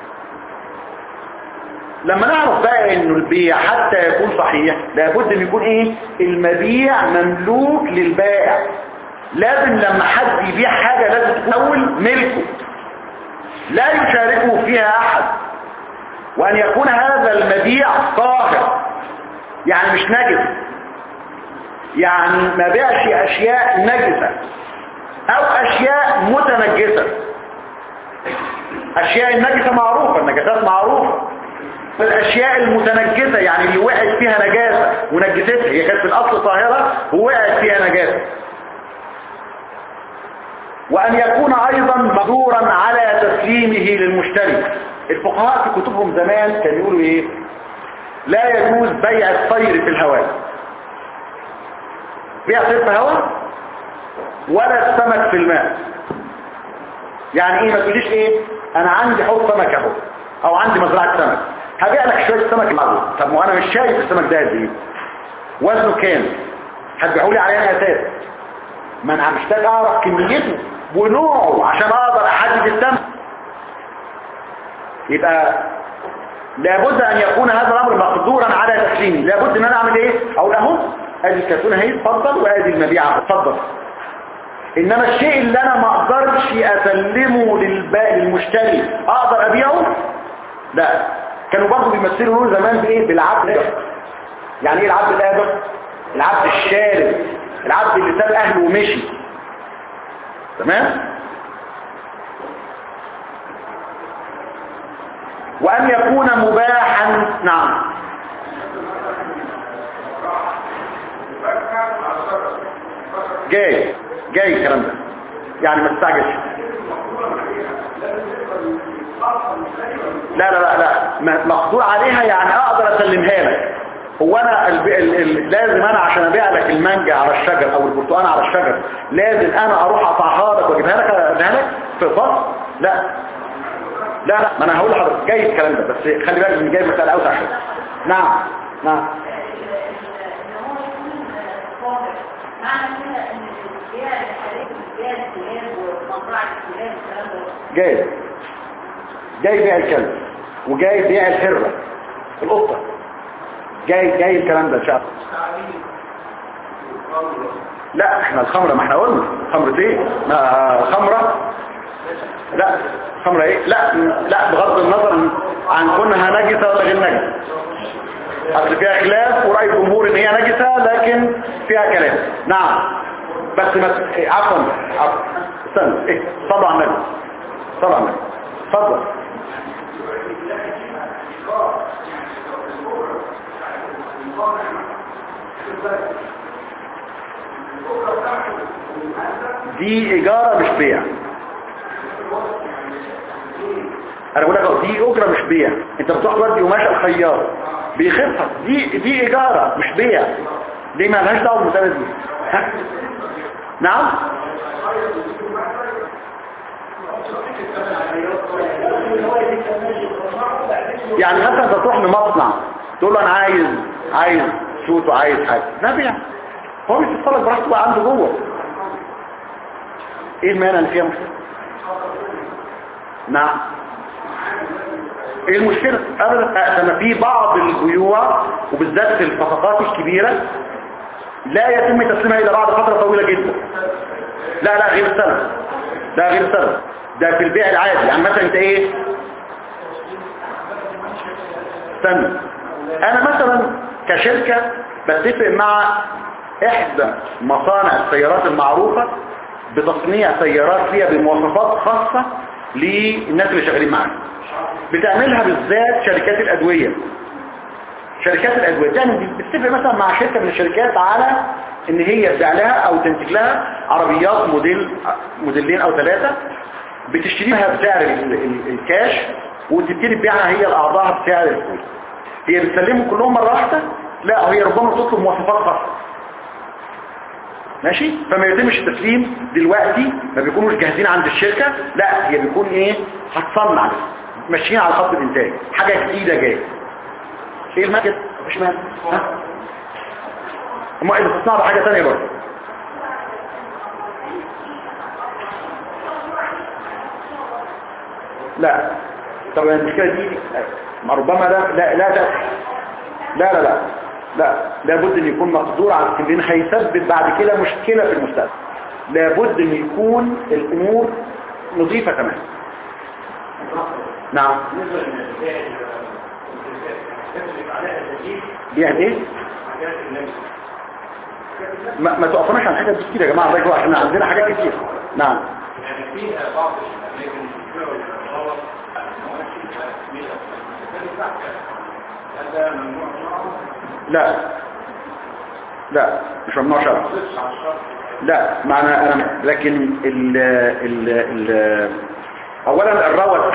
لما نعرف بقى انه البيع حتى يكون صحيح لابد ان يكون ايه المبيع مملوك للبائع لازم لما حد يبيع حاجة لازم تكون ملكه لا يشاركه فيها احد وان يكون هذا المبيع طاهر يعني مش نجس يعني ما بيعش اشياء نجسة او اشياء متنجسة اشياء النجسة معروفة النجاسات معروفة الاشياء المتنجسة يعني اللي وقعت فيها نجاسة ونجستها هي كانت في الاصل طاهرة ووقعت فيها نجاسة وان يكون ايضا مقدورا على تسليمه للمشتري الفقهاء في كتبهم زمان كانوا يقولوا ايه لا يجوز بيع الطير في الهواء بيع طير في الهواء ولا السمك في الماء يعني ايه ما تقوليش ايه انا عندي حوض سمك اهو او عندي مزرعه سمك هبيع لك شويه سمك معروف طب ما انا مش شايف السمك ده قد ايه وزنه كام هتبيعوا لي عليه انا اساس ما انا محتاج اعرف كميته ونوعه عشان اقدر احدد الثمن يبقى لابد ان يكون هذا الامر مقدورا على تسليمه لابد ان انا اعمل ايه اقول اهو ادي الكرتونه اهي اتفضل وادي المبيعه اتفضل انما الشيء اللي انا ما اقدرش اسلمه للباقي للمشتري اقدر ابيعه لا كانوا برضه بيمثلوا دول زمان بايه بالعبد يعني ايه العبد الابر العبد الشارد العبد اللي ساب اهله ومشي تمام وان يكون مباحا نعم جاي جاي الكلام ده يعني ما تستعجلش لا لا لا لا م- مقدور عليها يعني اقدر اسلمها لك هو انا ال ال ال لازم انا عشان ابيع لك المانجا على الشجر او البرتقال على الشجر لازم انا اروح اقطعها لك واجيبها لك اديها لك في فصل لا لا لا ما انا هقول لحضرتك جاي الكلام ده بس خلي بالك ان جاي مسألة اوسع شويه نعم نعم معنى كده ان البيع الحالي بيع الكلاب ومزرعة الكلاب والكلام ده جاي جاي بيع الكلب وجاي بيع الحرة القطة جاي جاي الكلام ده ان شاء الله لا احنا الخمرة ما احنا قلنا خمرة ايه ما خمرة لا خمرة ايه لا لا بغض النظر عن كونها نجسة ولا غير نجسة اصل فيها خلاف ورأي الجمهور ان هي نجسة لكن فيها كلام نعم بس ما إيه، عفوا عفوا استنى ايه صلى على النبي صلى على النبي اتفضل دي ايجارة مش بيع انا بقول لك أهو، دي اجرة مش بيع انت بتروح تودي قماش الخياط بيخفها دي دي ايجارة مش بيع دي ما لهاش دعوه بالمساله دي ها؟ نعم يعني مثلا انت تروح لمصنع تقول له انا عايز عايز شوت وعايز حاجه ده بيع هو بيتصلك براحته بقى عنده جوه ايه المانع اللي فيها مشكله نعم ايه المشكلة ابدا لما في بعض البيوع وبالذات في الصفقات الكبيرة لا يتم تسليمها الا بعد فترة طويلة جدا لا لا غير سنة لا غير سنة ده في البيع العادي يعني مثلا انت ايه استنى انا مثلا كشركة بتفق مع احدى مصانع السيارات المعروفة بتصنيع سيارات فيها بمواصفات خاصة للناس اللي شغالين معانا بتعملها بالذات شركات الأدوية شركات الأدوية يعني بتتفق مثلا مع شركة من الشركات على ان هي تبيع لها او تنتج لها عربيات موديل موديلين او ثلاثة بتشتريها بسعر ال- ال- الكاش وتبتدي تبيعها هي لأعضائها بسعر الفلوس هي بتسلمهم كلهم مرة واحدة لا هي ربما تطلب مواصفات خاصة ماشي فما يتمش التسليم دلوقتي ما بيكونوش جاهزين عند الشركة لا هي بيكون ايه هتصنع ماشيين على خط الانتاج حاجة جديدة جاية ايه المكت مش مال ها اما اذا تصنع بحاجة تانية برضه لا طب المشكلة دي ما ربما لا لا لا لا لا لا لا لا لابد ان يكون مقدور على التمرين هيسبب بعد كده مشكلة في المستقبل لابد ان يكون الامور نظيفة تماما نعم بيع ايه ما, ما توقفناش عن حاجات كتير يا جماعة الله عشان عندنا حاجات كتير نعم يعني فيها بعض الأماكن الكبيرة والغلط هذا ممنوع شرعا لا لا مش ممنوع شرعا نص على الشرع لا معنى انا لكن ال ال ال اولا الروت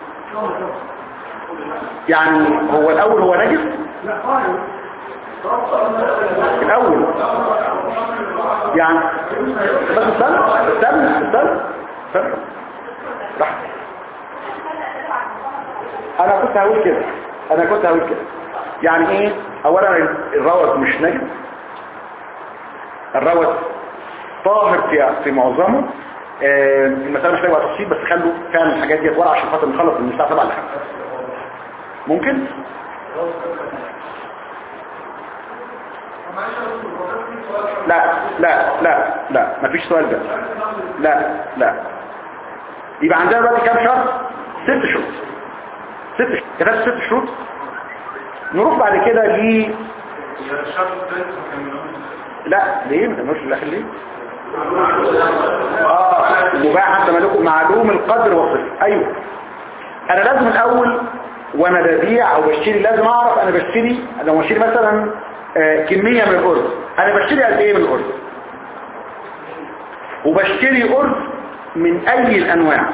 يعني هو الاول هو نجس الاول يعني بس استنى استنى استنى استنى راح انا كنت هقول كده انا كنت هقول كده يعني ايه اولا الروت مش نجس الروت طاهر في في معظمه آه، المسألة مش هتبقى تفصيل بس خلوا كان الحاجات دي ورا عشان خاطر نخلص من الساعة 7 ل 5 ممكن لا لا لا لا مفيش سؤال ده لا لا يبقى عندنا دلوقتي كام شهر ست شهور ست شهور كده ست شهور نروح بعد كده ل هي الشرط الثالث ما كملوش لا ليه ما تعملوش الاخر ليه اه مباح حتى ملكه معلوم القدر والصفر ايوه انا لازم الاول وانا ببيع او بشتري لازم اعرف انا بشتري لو بشتري مثلا آه، كمية من الارز انا بشتري قد ايه من الارز وبشتري ارز من اي الانواع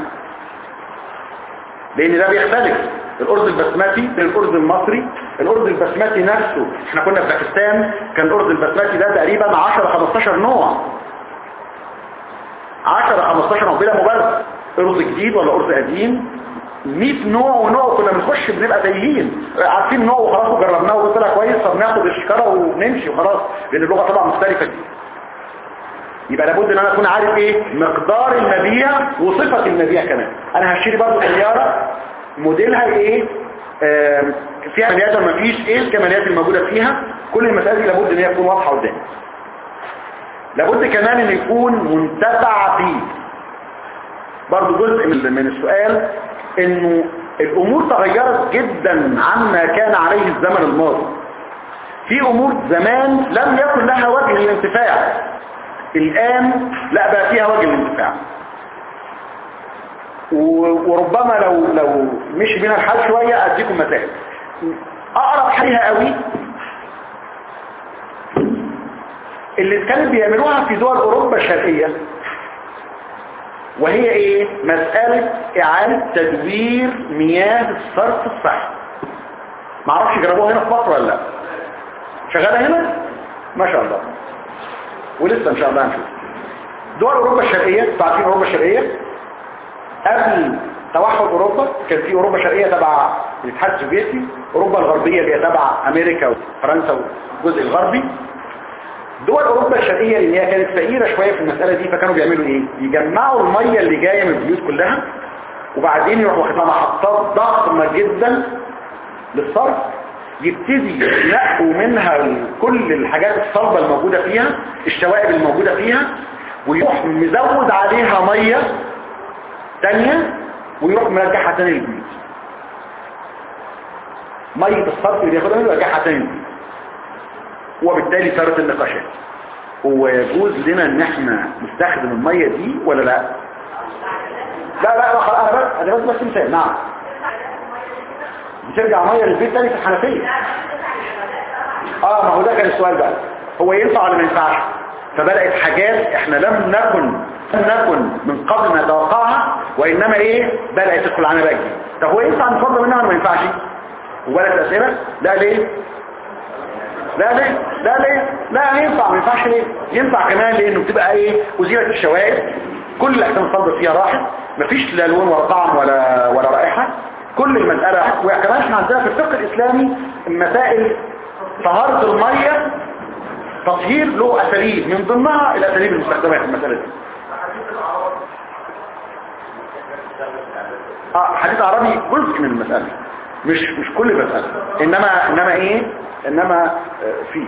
لان ده بيختلف الارز البسمتي من الارز المصري الارز البسمتي نفسه احنا كنا في باكستان كان الارز البسمتي ده تقريبا 10 15 نوع 10 15 نوع بلا مبالغه ارز جديد ولا ارز قديم 100 نوع ونوع كنا بنخش بنبقى تايهين عارفين نوع وخلاص وجربناه وطلع كويس فبناخد الشكاره ونمشي وخلاص لان اللغه طبعا مختلفه يبقى لابد ان انا اكون عارف ايه مقدار المبيع وصفه المبيع كمان انا هشتري برضه سياره موديلها ايه آم، فيها كماليات ولا مفيش ايه الكماليات الموجوده فيها كل المسائل دي لابد ان هي تكون واضحه قدامي لابد كمان ان يكون منتفع فيه برضو جزء من من السؤال انه الامور تغيرت جدا عما كان عليه الزمن الماضي في امور زمان لم يكن لها وجه للانتفاع الان لا بقى فيها وجه للانتفاع و- وربما لو لو مشي بينا الحال شوية اديكم مثال اقرب حالها قوي اللي كانوا بيعملوها في دول اوروبا الشرقية وهي ايه مسألة اعادة تدوير مياه الصرف الصحي معرفش جربوها هنا في مصر ولا لا شغالة هنا ما شاء الله ولسه ان شاء الله هنشوف دول اوروبا الشرقية تعرفين اوروبا الشرقية قبل توحد اوروبا كان في اوروبا الشرقية تبع الاتحاد السوفيتي اوروبا الغربية اللي هي تبع امريكا وفرنسا والجزء الغربي دول اوروبا الشرقية اللي هي كانت فقيرة شوية في المسألة دي فكانوا بيعملوا ايه يجمعوا المية اللي جاية من البيوت كلها وبعدين يروحوا واخدين محطات ضخمة جدا للصرف يبتدي ينقوا منها ال- كل الحاجات الصلبة الموجودة فيها الشوائب الموجودة فيها ويروح مزود عليها مية تانية ويروح مرجعها تاني للبيوت مية الصرف اللي بياخدها منه يرجعها تاني للبيوت وبالتالي صارت النقاشات هو يجوز لنا ان احنا نستخدم المية دي ولا لا لا لا لا خلاص انا بس انا بس بس مثال نعم بترجع مية للبيت تاني في الحنفية اه ما هو ده كان السؤال بقى هو ينفع ولا ما ينفعش فبدأت حاجات احنا لم نكن لم نكن من قبل ما نتوقعها وانما ايه بدأت تدخل علينا بقى جديد. طب هو ينفع نفضل منها ولا ما ينفعش وبدأت اسئله لا ليه لا ليه لا ليه لا ينفع ما ينفعش ليه ينفع كمان لانه بتبقى ايه وزيرة الشوائب كل الاحكام الصلبة فيها راحت مفيش لا لون ولا طعم ولا ولا رائحة كل المسألة وكمان احنا عندنا في الفقه الاسلامي مسائل طهارة المية تطهير له اساليب من ضمنها الاساليب المستخدمة في المسألة دي اه حديث عربي جزء من المسألة مش مش كل المسألة انما انما ايه انما آه، فيه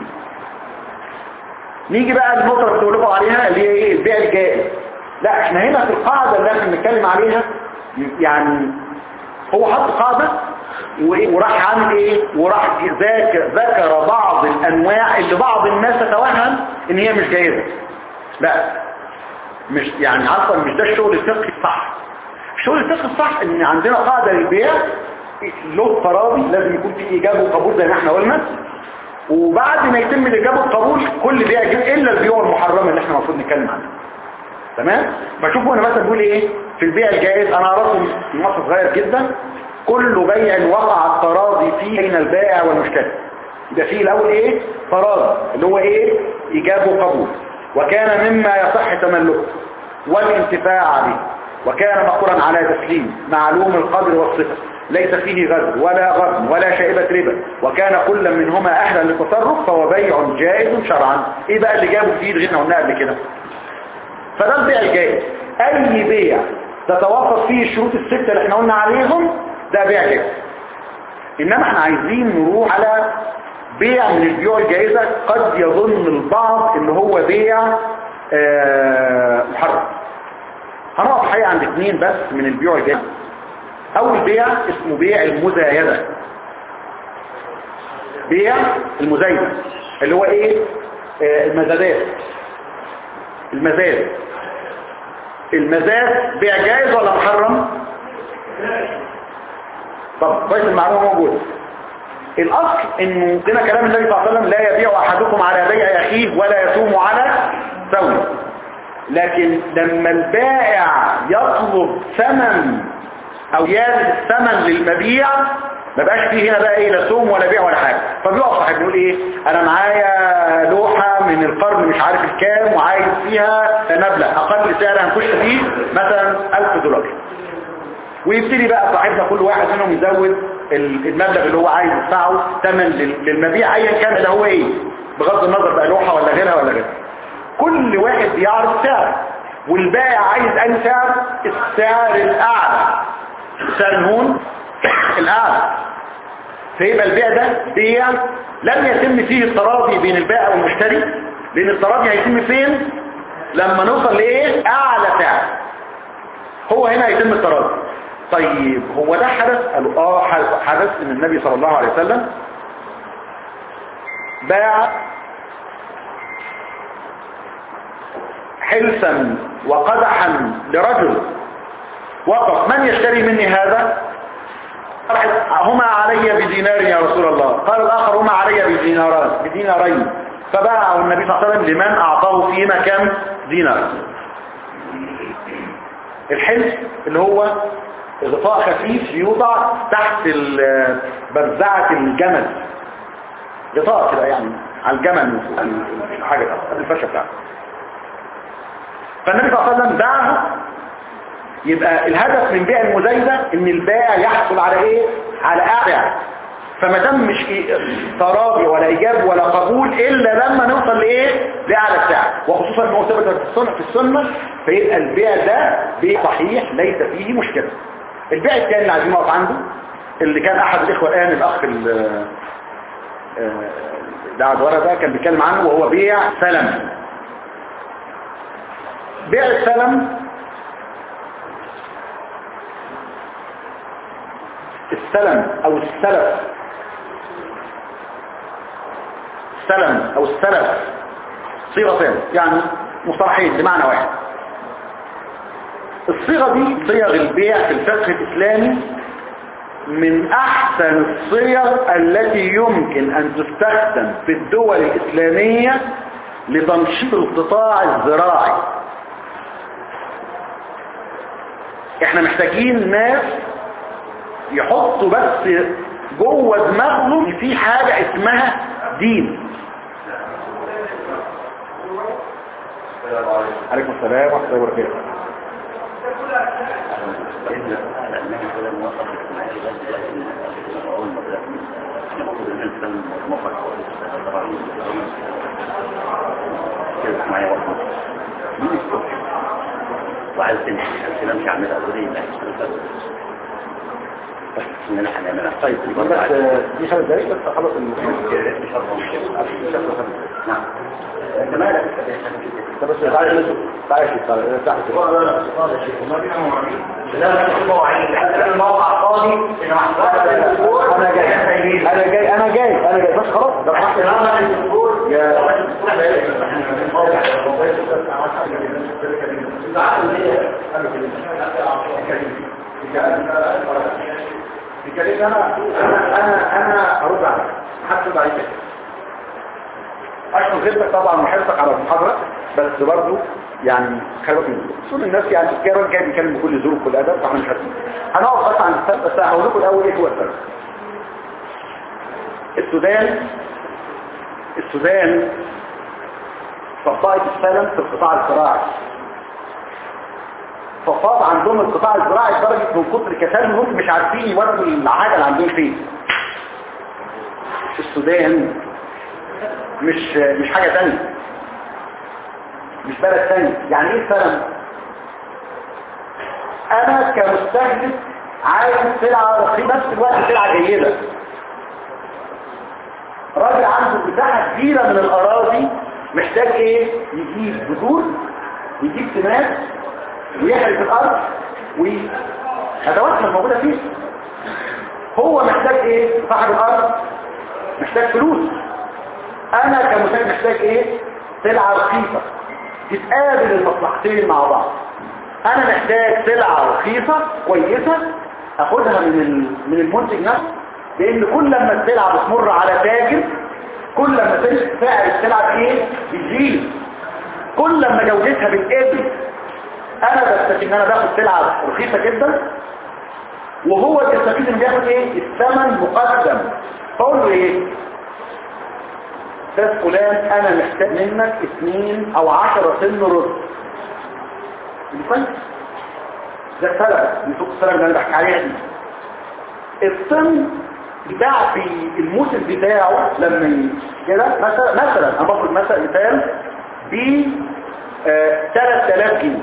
نيجي بقى للنقطة اللي كنت بقول لكم عليها اللي هي ايه البيع الجائز لا احنا هنا في القاعدة اللي احنا بنتكلم عليها يعني هو حط قاعدة وإيه؟ وراح عامل ايه وراح ذاكر ذكر بعض الانواع اللي بعض الناس تتوهم ان هي مش جائزة لا مش يعني عارفه مش ده الشغل الفقهي الصح الشغل الفقهي الصح ان عندنا قاعدة للبيع له تراضي لازم يكون في ايجاب وقبول زي ما احنا قلنا وبعد ما يتم الايجاب والقبول كل بيع يجيب الا البيوع المحرمه اللي احنا المفروض نتكلم عنها تمام فشوفوا انا مثلا بقول ايه في البيع الجائز انا اعرفه نص صغير جدا كل بيع وقع التراضي فيه بين البائع والمشتري يبقى فيه الاول ايه تراضي اللي هو ايه ايجاب وقبول وكان مما يصح تملكه والانتفاع به وكان مقرا على تسليم معلوم القدر والصفة ليس فيه غدر ولا غرم ولا شائبة ربا وكان كل منهما أهلا للتصرف فهو بيع جائز شرعا ايه بقى اللي جابوا فيه غيرنا قلنا قبل كده فده البيع الجائز اي بيع تتوافق فيه الشروط الستة اللي احنا قلنا عليهم ده بيع جائز انما احنا عايزين نروح على بيع من البيوع الجائزة قد يظن البعض ان هو بيع آه، محرم هنقف حقيقة عند اثنين بس من البيوع الجائزة اول بيع اسمه بيع المزايدة بيع المزايدة اللي هو ايه آه، المزادات المزاد المزاد بيع جائز ولا محرم طب كويس المعلومة موجودة الاصل انه هنا كلام النبي صلى الله عليه وسلم لا يبيع احدكم على بيع اخيه ولا يصوم على ثوب لكن لما البائع يطلب ثمن او يازد الثمن للمبيع ما بقاش فيه هنا بقى ايه لا صوم ولا بيع ولا حاجه فبيقف صاحب يقول ايه انا معايا لوحه من القرن مش عارف الكام وعايز فيها مبلغ اقل سعر هنخش فيه مثلا 1000 دولار ويبتدي بقى صاحبنا كل واحد منهم يزود ال- المبلغ اللي هو عايز يدفعه ثمن لل- للمبيع ايا كان اللي هو ايه بغض النظر بقى لوحه ولا غيرها ولا غيرها كل واحد بيعرض سعر والبائع عايز اي سعر السعر الاعلى سعر هون الاعلى فيبقى البيع ده بيع لم يتم فيه التراضي بين البائع والمشتري لان التراضي هيتم فين لما نوصل لايه اعلى سعر هو هنا يتم التراضي طيب هو ده حدث قالوا اه حدث ان النبي صلى الله عليه وسلم باع حلسا وقدحا لرجل وقف من يشتري مني هذا واحد هما علي بدينار يا رسول الله قال الآخر هما علي بديناران بدينارين فباعه النبي صلى الله عليه وسلم لمن أعطاه فيما كم دينار الحلس اللي هو غطاء خفيف يوضع تحت ال- برزعة الجمل غطاء كده يعني على الجمل من فوق الحاجة الفشة بتاعته فالنبي صلى الله عليه وسلم باعه يبقى الهدف من بيع المزايدة ان البائع يحصل على ايه على اعلى فما تمش إيه تراضي ولا ايجاب ولا قبول الا لما نوصل لايه لاعلى السعر وخصوصا انه ثبت في السنه في السنه فيبقى البيع ده بيع صحيح ليس فيه مشكله البيع الثاني اللي عايزين نقف عنده اللي كان احد الاخوه الان الاخ ال- آه، ده ورا ده كان بيتكلم عنه وهو بيع سلم بيع السلم السلم او السلف السلم او السلف صيغتين يعني مصطلحين بمعنى واحد الصيغة دي صيغ البيع في الفقه الإسلامي من أحسن الصيغ التي يمكن أن تستخدم في الدول الإسلامية لتنشيط القطاع الزراعي احنا محتاجين ناس يحطوا بس جوه دماغهم إن في حاجة اسمها دين عليكم السلام ورحمة الله وبركاته وعايز تمشي انا مش هعملها اوريدي لا بس ان انا هنعملها طيب بس دي خمس دقايق بس خلص نعم انت مالك انت بس تعالى نشوف تعالى شوف تعالى تعالى شوف انا جاي انا جاي انا جاي انا جاي بس خلاص ده راح بكلمة انا انا انا ارد عليك حتى ضعيف اشكر غيرتك طبعا وحرصك على المحاضرة بس برضو يعني خلي بالك من دول. اصول الناس يعني الكارون جاي بيتكلم بكل ذوق وكل ادب فاحنا مش هسيب هنقف بس عن السبب بس هقول لكم الاول ايه هو السبب السودان السودان طبقت السلم في القطاع الزراعي فصاد عندهم القطاع الزراعي لدرجة من كتر كسلهم مش عارفين يودوا الحاجة اللي عندهم فين السودان مش مش حاجة تانية مش بلد تاني يعني ايه السلم انا كمستهدف عايز سلعة رخيصة نفس الوقت سلعة جيدة راجل عنده مساحة كبيرة من الأراضي محتاج ايه يجيب بذور ويجيب سمات ويحرث الأرض وأدواتها الموجودة فيه هو محتاج ايه صاحب الأرض محتاج فلوس أنا كمساعد محتاج ايه سلعة رخيصة تتقابل المصلحتين مع بعض أنا محتاج سلعة رخيصة كويسة أخدها من ال- من المنتج نفسه لأن كل لما السلعة بتمر على تاجر كل لما سل- سعر السلعة ايه بيزيد كل لما جودتها بتقل انا بستفيد ان انا باخد سلعة رخيصة جدا وهو بيستفيد ان بياخد ايه الثمن مقدم فاقول له ايه استاذ فلان انا محتاج منك اثنين او عشرة سن رز كويس ده السلم نسوق السلم اللي انا بحكي عليها دي الطن بتاع في الموسم بتاعه لما ي- كده مثلا مثلا انا باخد مثلا مثال ب آه، 3000 جنيه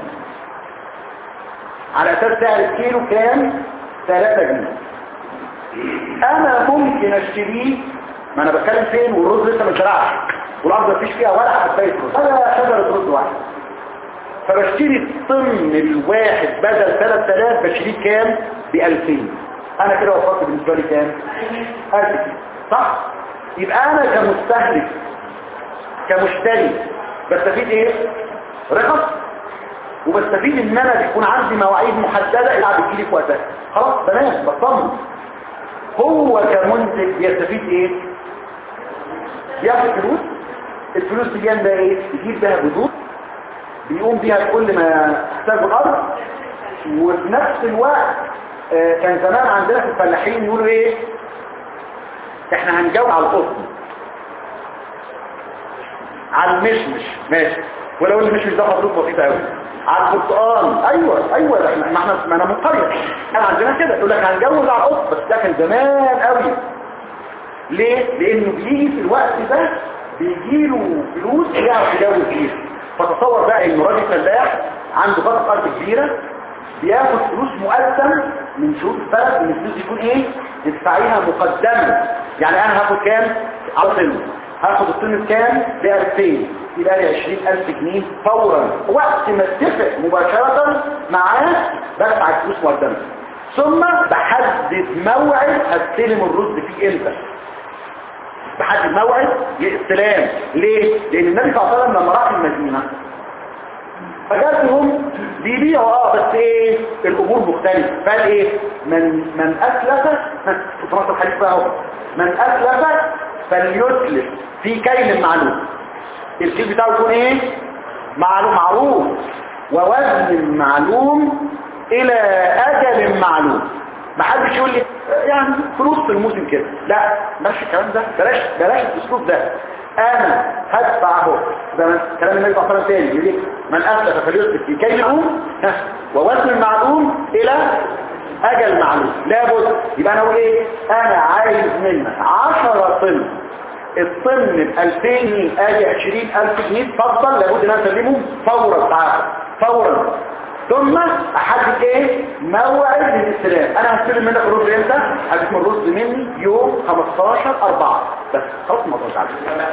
على اساس سعر الكيلو كام 3 جنيه انا ممكن اشتريه ما انا بتكلم فين والرز لسه ما اتزرعش والارض ما فيش فيها ولا حبايه رز ولا شجره رز واحد فبشتري الطن الواحد بدل 3000 بشتريه كام ب 2000 انا كده وفرت بالنسبه لي كام 1000 صح يبقى انا كمستهلك كمشتري بستفيد ايه رخص وبستفيد ان انا بيكون عندي مواعيد محدده اللي بتجيلي في وقتها خلاص تمام بطمن هو كمنتج بيستفيد ايه ياخد فلوس الفلوس دي جنب ايه يجيب بيها بذور بيقوم بيها كل ما تحتاجه الارض وفي نفس الوقت آه، كان زمان عندنا في الفلاحين يقولوا ايه احنا هنجاوب على القطن على المشمش ماشي ولو المشمش ده خطوط بسيطه قوي على البرتقال ايوه ايوه ده احنا ما احنا ما انا من قريه انا عندنا كده يقول لك هنجوز على القط بس ده كان زمان قوي ليه لانه بيجي في الوقت ده بيجيله فلوس يعرف يجوز فيها فتصور بقى انه راجل فلاح عنده فتره ارض كبيره بياخد فلوس مقدم من شروط البلد ان الفلوس يكون ايه تدفعيها مقدما يعني انا هاخد كام على طن هاخد الطن بكام ب 2000 يبقى لي 20000 جنيه فورا وقت ما اتفق مباشره معاه بدفع الفلوس مقدما ثم بحدد موعد هستلم الرز فيه امتى بحدد موعد للاستلام ليه؟ لان النبي صلى الله عليه وسلم لما راح المدينه فجاتهم بيبيعوا اه بس ايه الامور مختلفه فقال ايه من من اسلف في نص الحديث بقى اهو من اسلف فليسلف في كيل معلوم الكيل بتاعه يكون ايه معلوم معروف ووزن معلوم الى اجل معلوم ما حدش يقول لي يعني فلوس في الموسم كده لا ماشي الكلام ده بلاش بلاش الاسلوب ده انا هدفع اهو ده من- كلام النبي صلى الله عليه وسلم تاني يقول لك من اسلف فليسلف في كيل معلوم ها، ووزن معلوم الى اجل معلوم لابد يبقى انا اقول ايه انا عايز منك 10 طن الطن ب 2000 جنيه ادي 20000 جنيه اتفضل لابد ان انا اسلمهم فورا تعالى فورا ثم احدد ايه موعد للاستلام انا هستلم منك الرز امتى هتسمى الرز مني يوم 15 4 بس خلاص الموضوع تعالى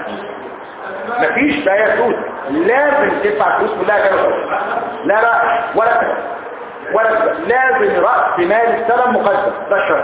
مفيش بقى فلوس لازم تدفع فلوس كلها كده لا لا ولا ولا لازم راس مال السلم مقدم ده الشرط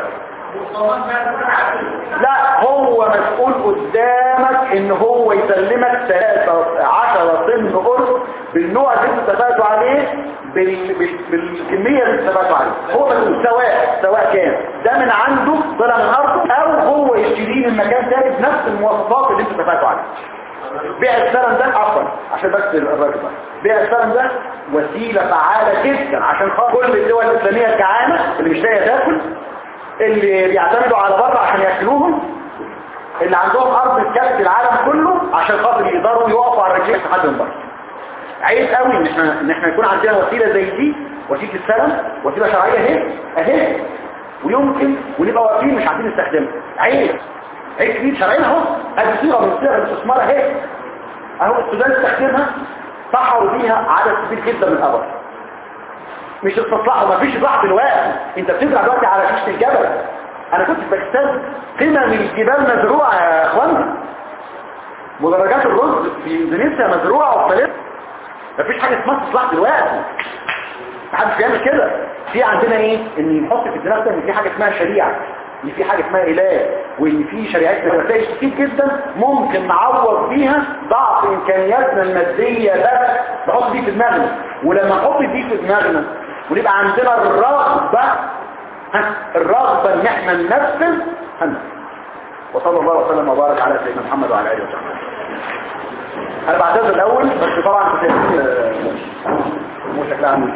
لا هو مسؤول قدامك ان هو يسلمك 13 طن قرص بالنوع اللي انتوا اتفقتوا عليه بال... بال... بالكميه اللي انتوا اتفقتوا عليه هو مسؤول سواء سواء كان ده من عنده طلع من ارضه او هو يشتريه من مكان تاني بنفس المواصفات اللي انتوا اتفقتوا عليها بيع السلم ده عفوا عشان بس الراجل بقى بيع السلم ده وسيله فعاله جدا عشان خاطر كل الدول الاسلاميه الجعانه اللي مش لاقيه تاكل اللي بيعتمدوا على بره عشان ياكلوهم اللي عندهم ارض تكفي العالم كله عشان خاطر يقدروا يقفوا على رجليهم لحد من بره عيب قوي ان احنا ان احنا يكون عندنا وسيله زي دي وسيله السلم وسيله شرعيه اهي اهي ويمكن ونبقى واقفين مش عارفين نستخدمها عيب عيب كبير شرعيا اهو ادي صيغه من صيغ الاستثمار اهي اهو السودان استخدمها سحروا بيها عدد كبير جدا من الابر مش استصلاح ومفيش اصلاح دلوقتي انت بتزرع دلوقتي على شيشه الجبل انا كنت في باكستان قمم الجبال مزروعه يا اخوانا مدرجات الرز في اندونيسيا مزروعه وبطلت مفيش حاجه اسمها استصلاح دلوقتي محدش بيعمل كده في عندنا ايه ان نحط في الدماغ ده ان في حاجه اسمها شريعه ان في حاجه اسمها اله وان في شريعات نتائج كتير جدا ممكن نعوض بيها ضعف امكانياتنا الماديه بس نحط دي في دماغنا ولما نحط دي في دماغنا ونبقى عندنا الرغبه ها الرغبه ان احنا ننفذ هنفذ وصلى الله وسلم وبارك على سيدنا محمد وعلى اله وصحبه انا بعتذر الاول بس طبعا كنت مو شكلها عامل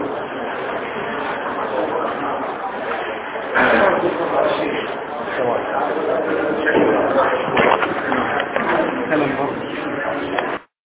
ازاي.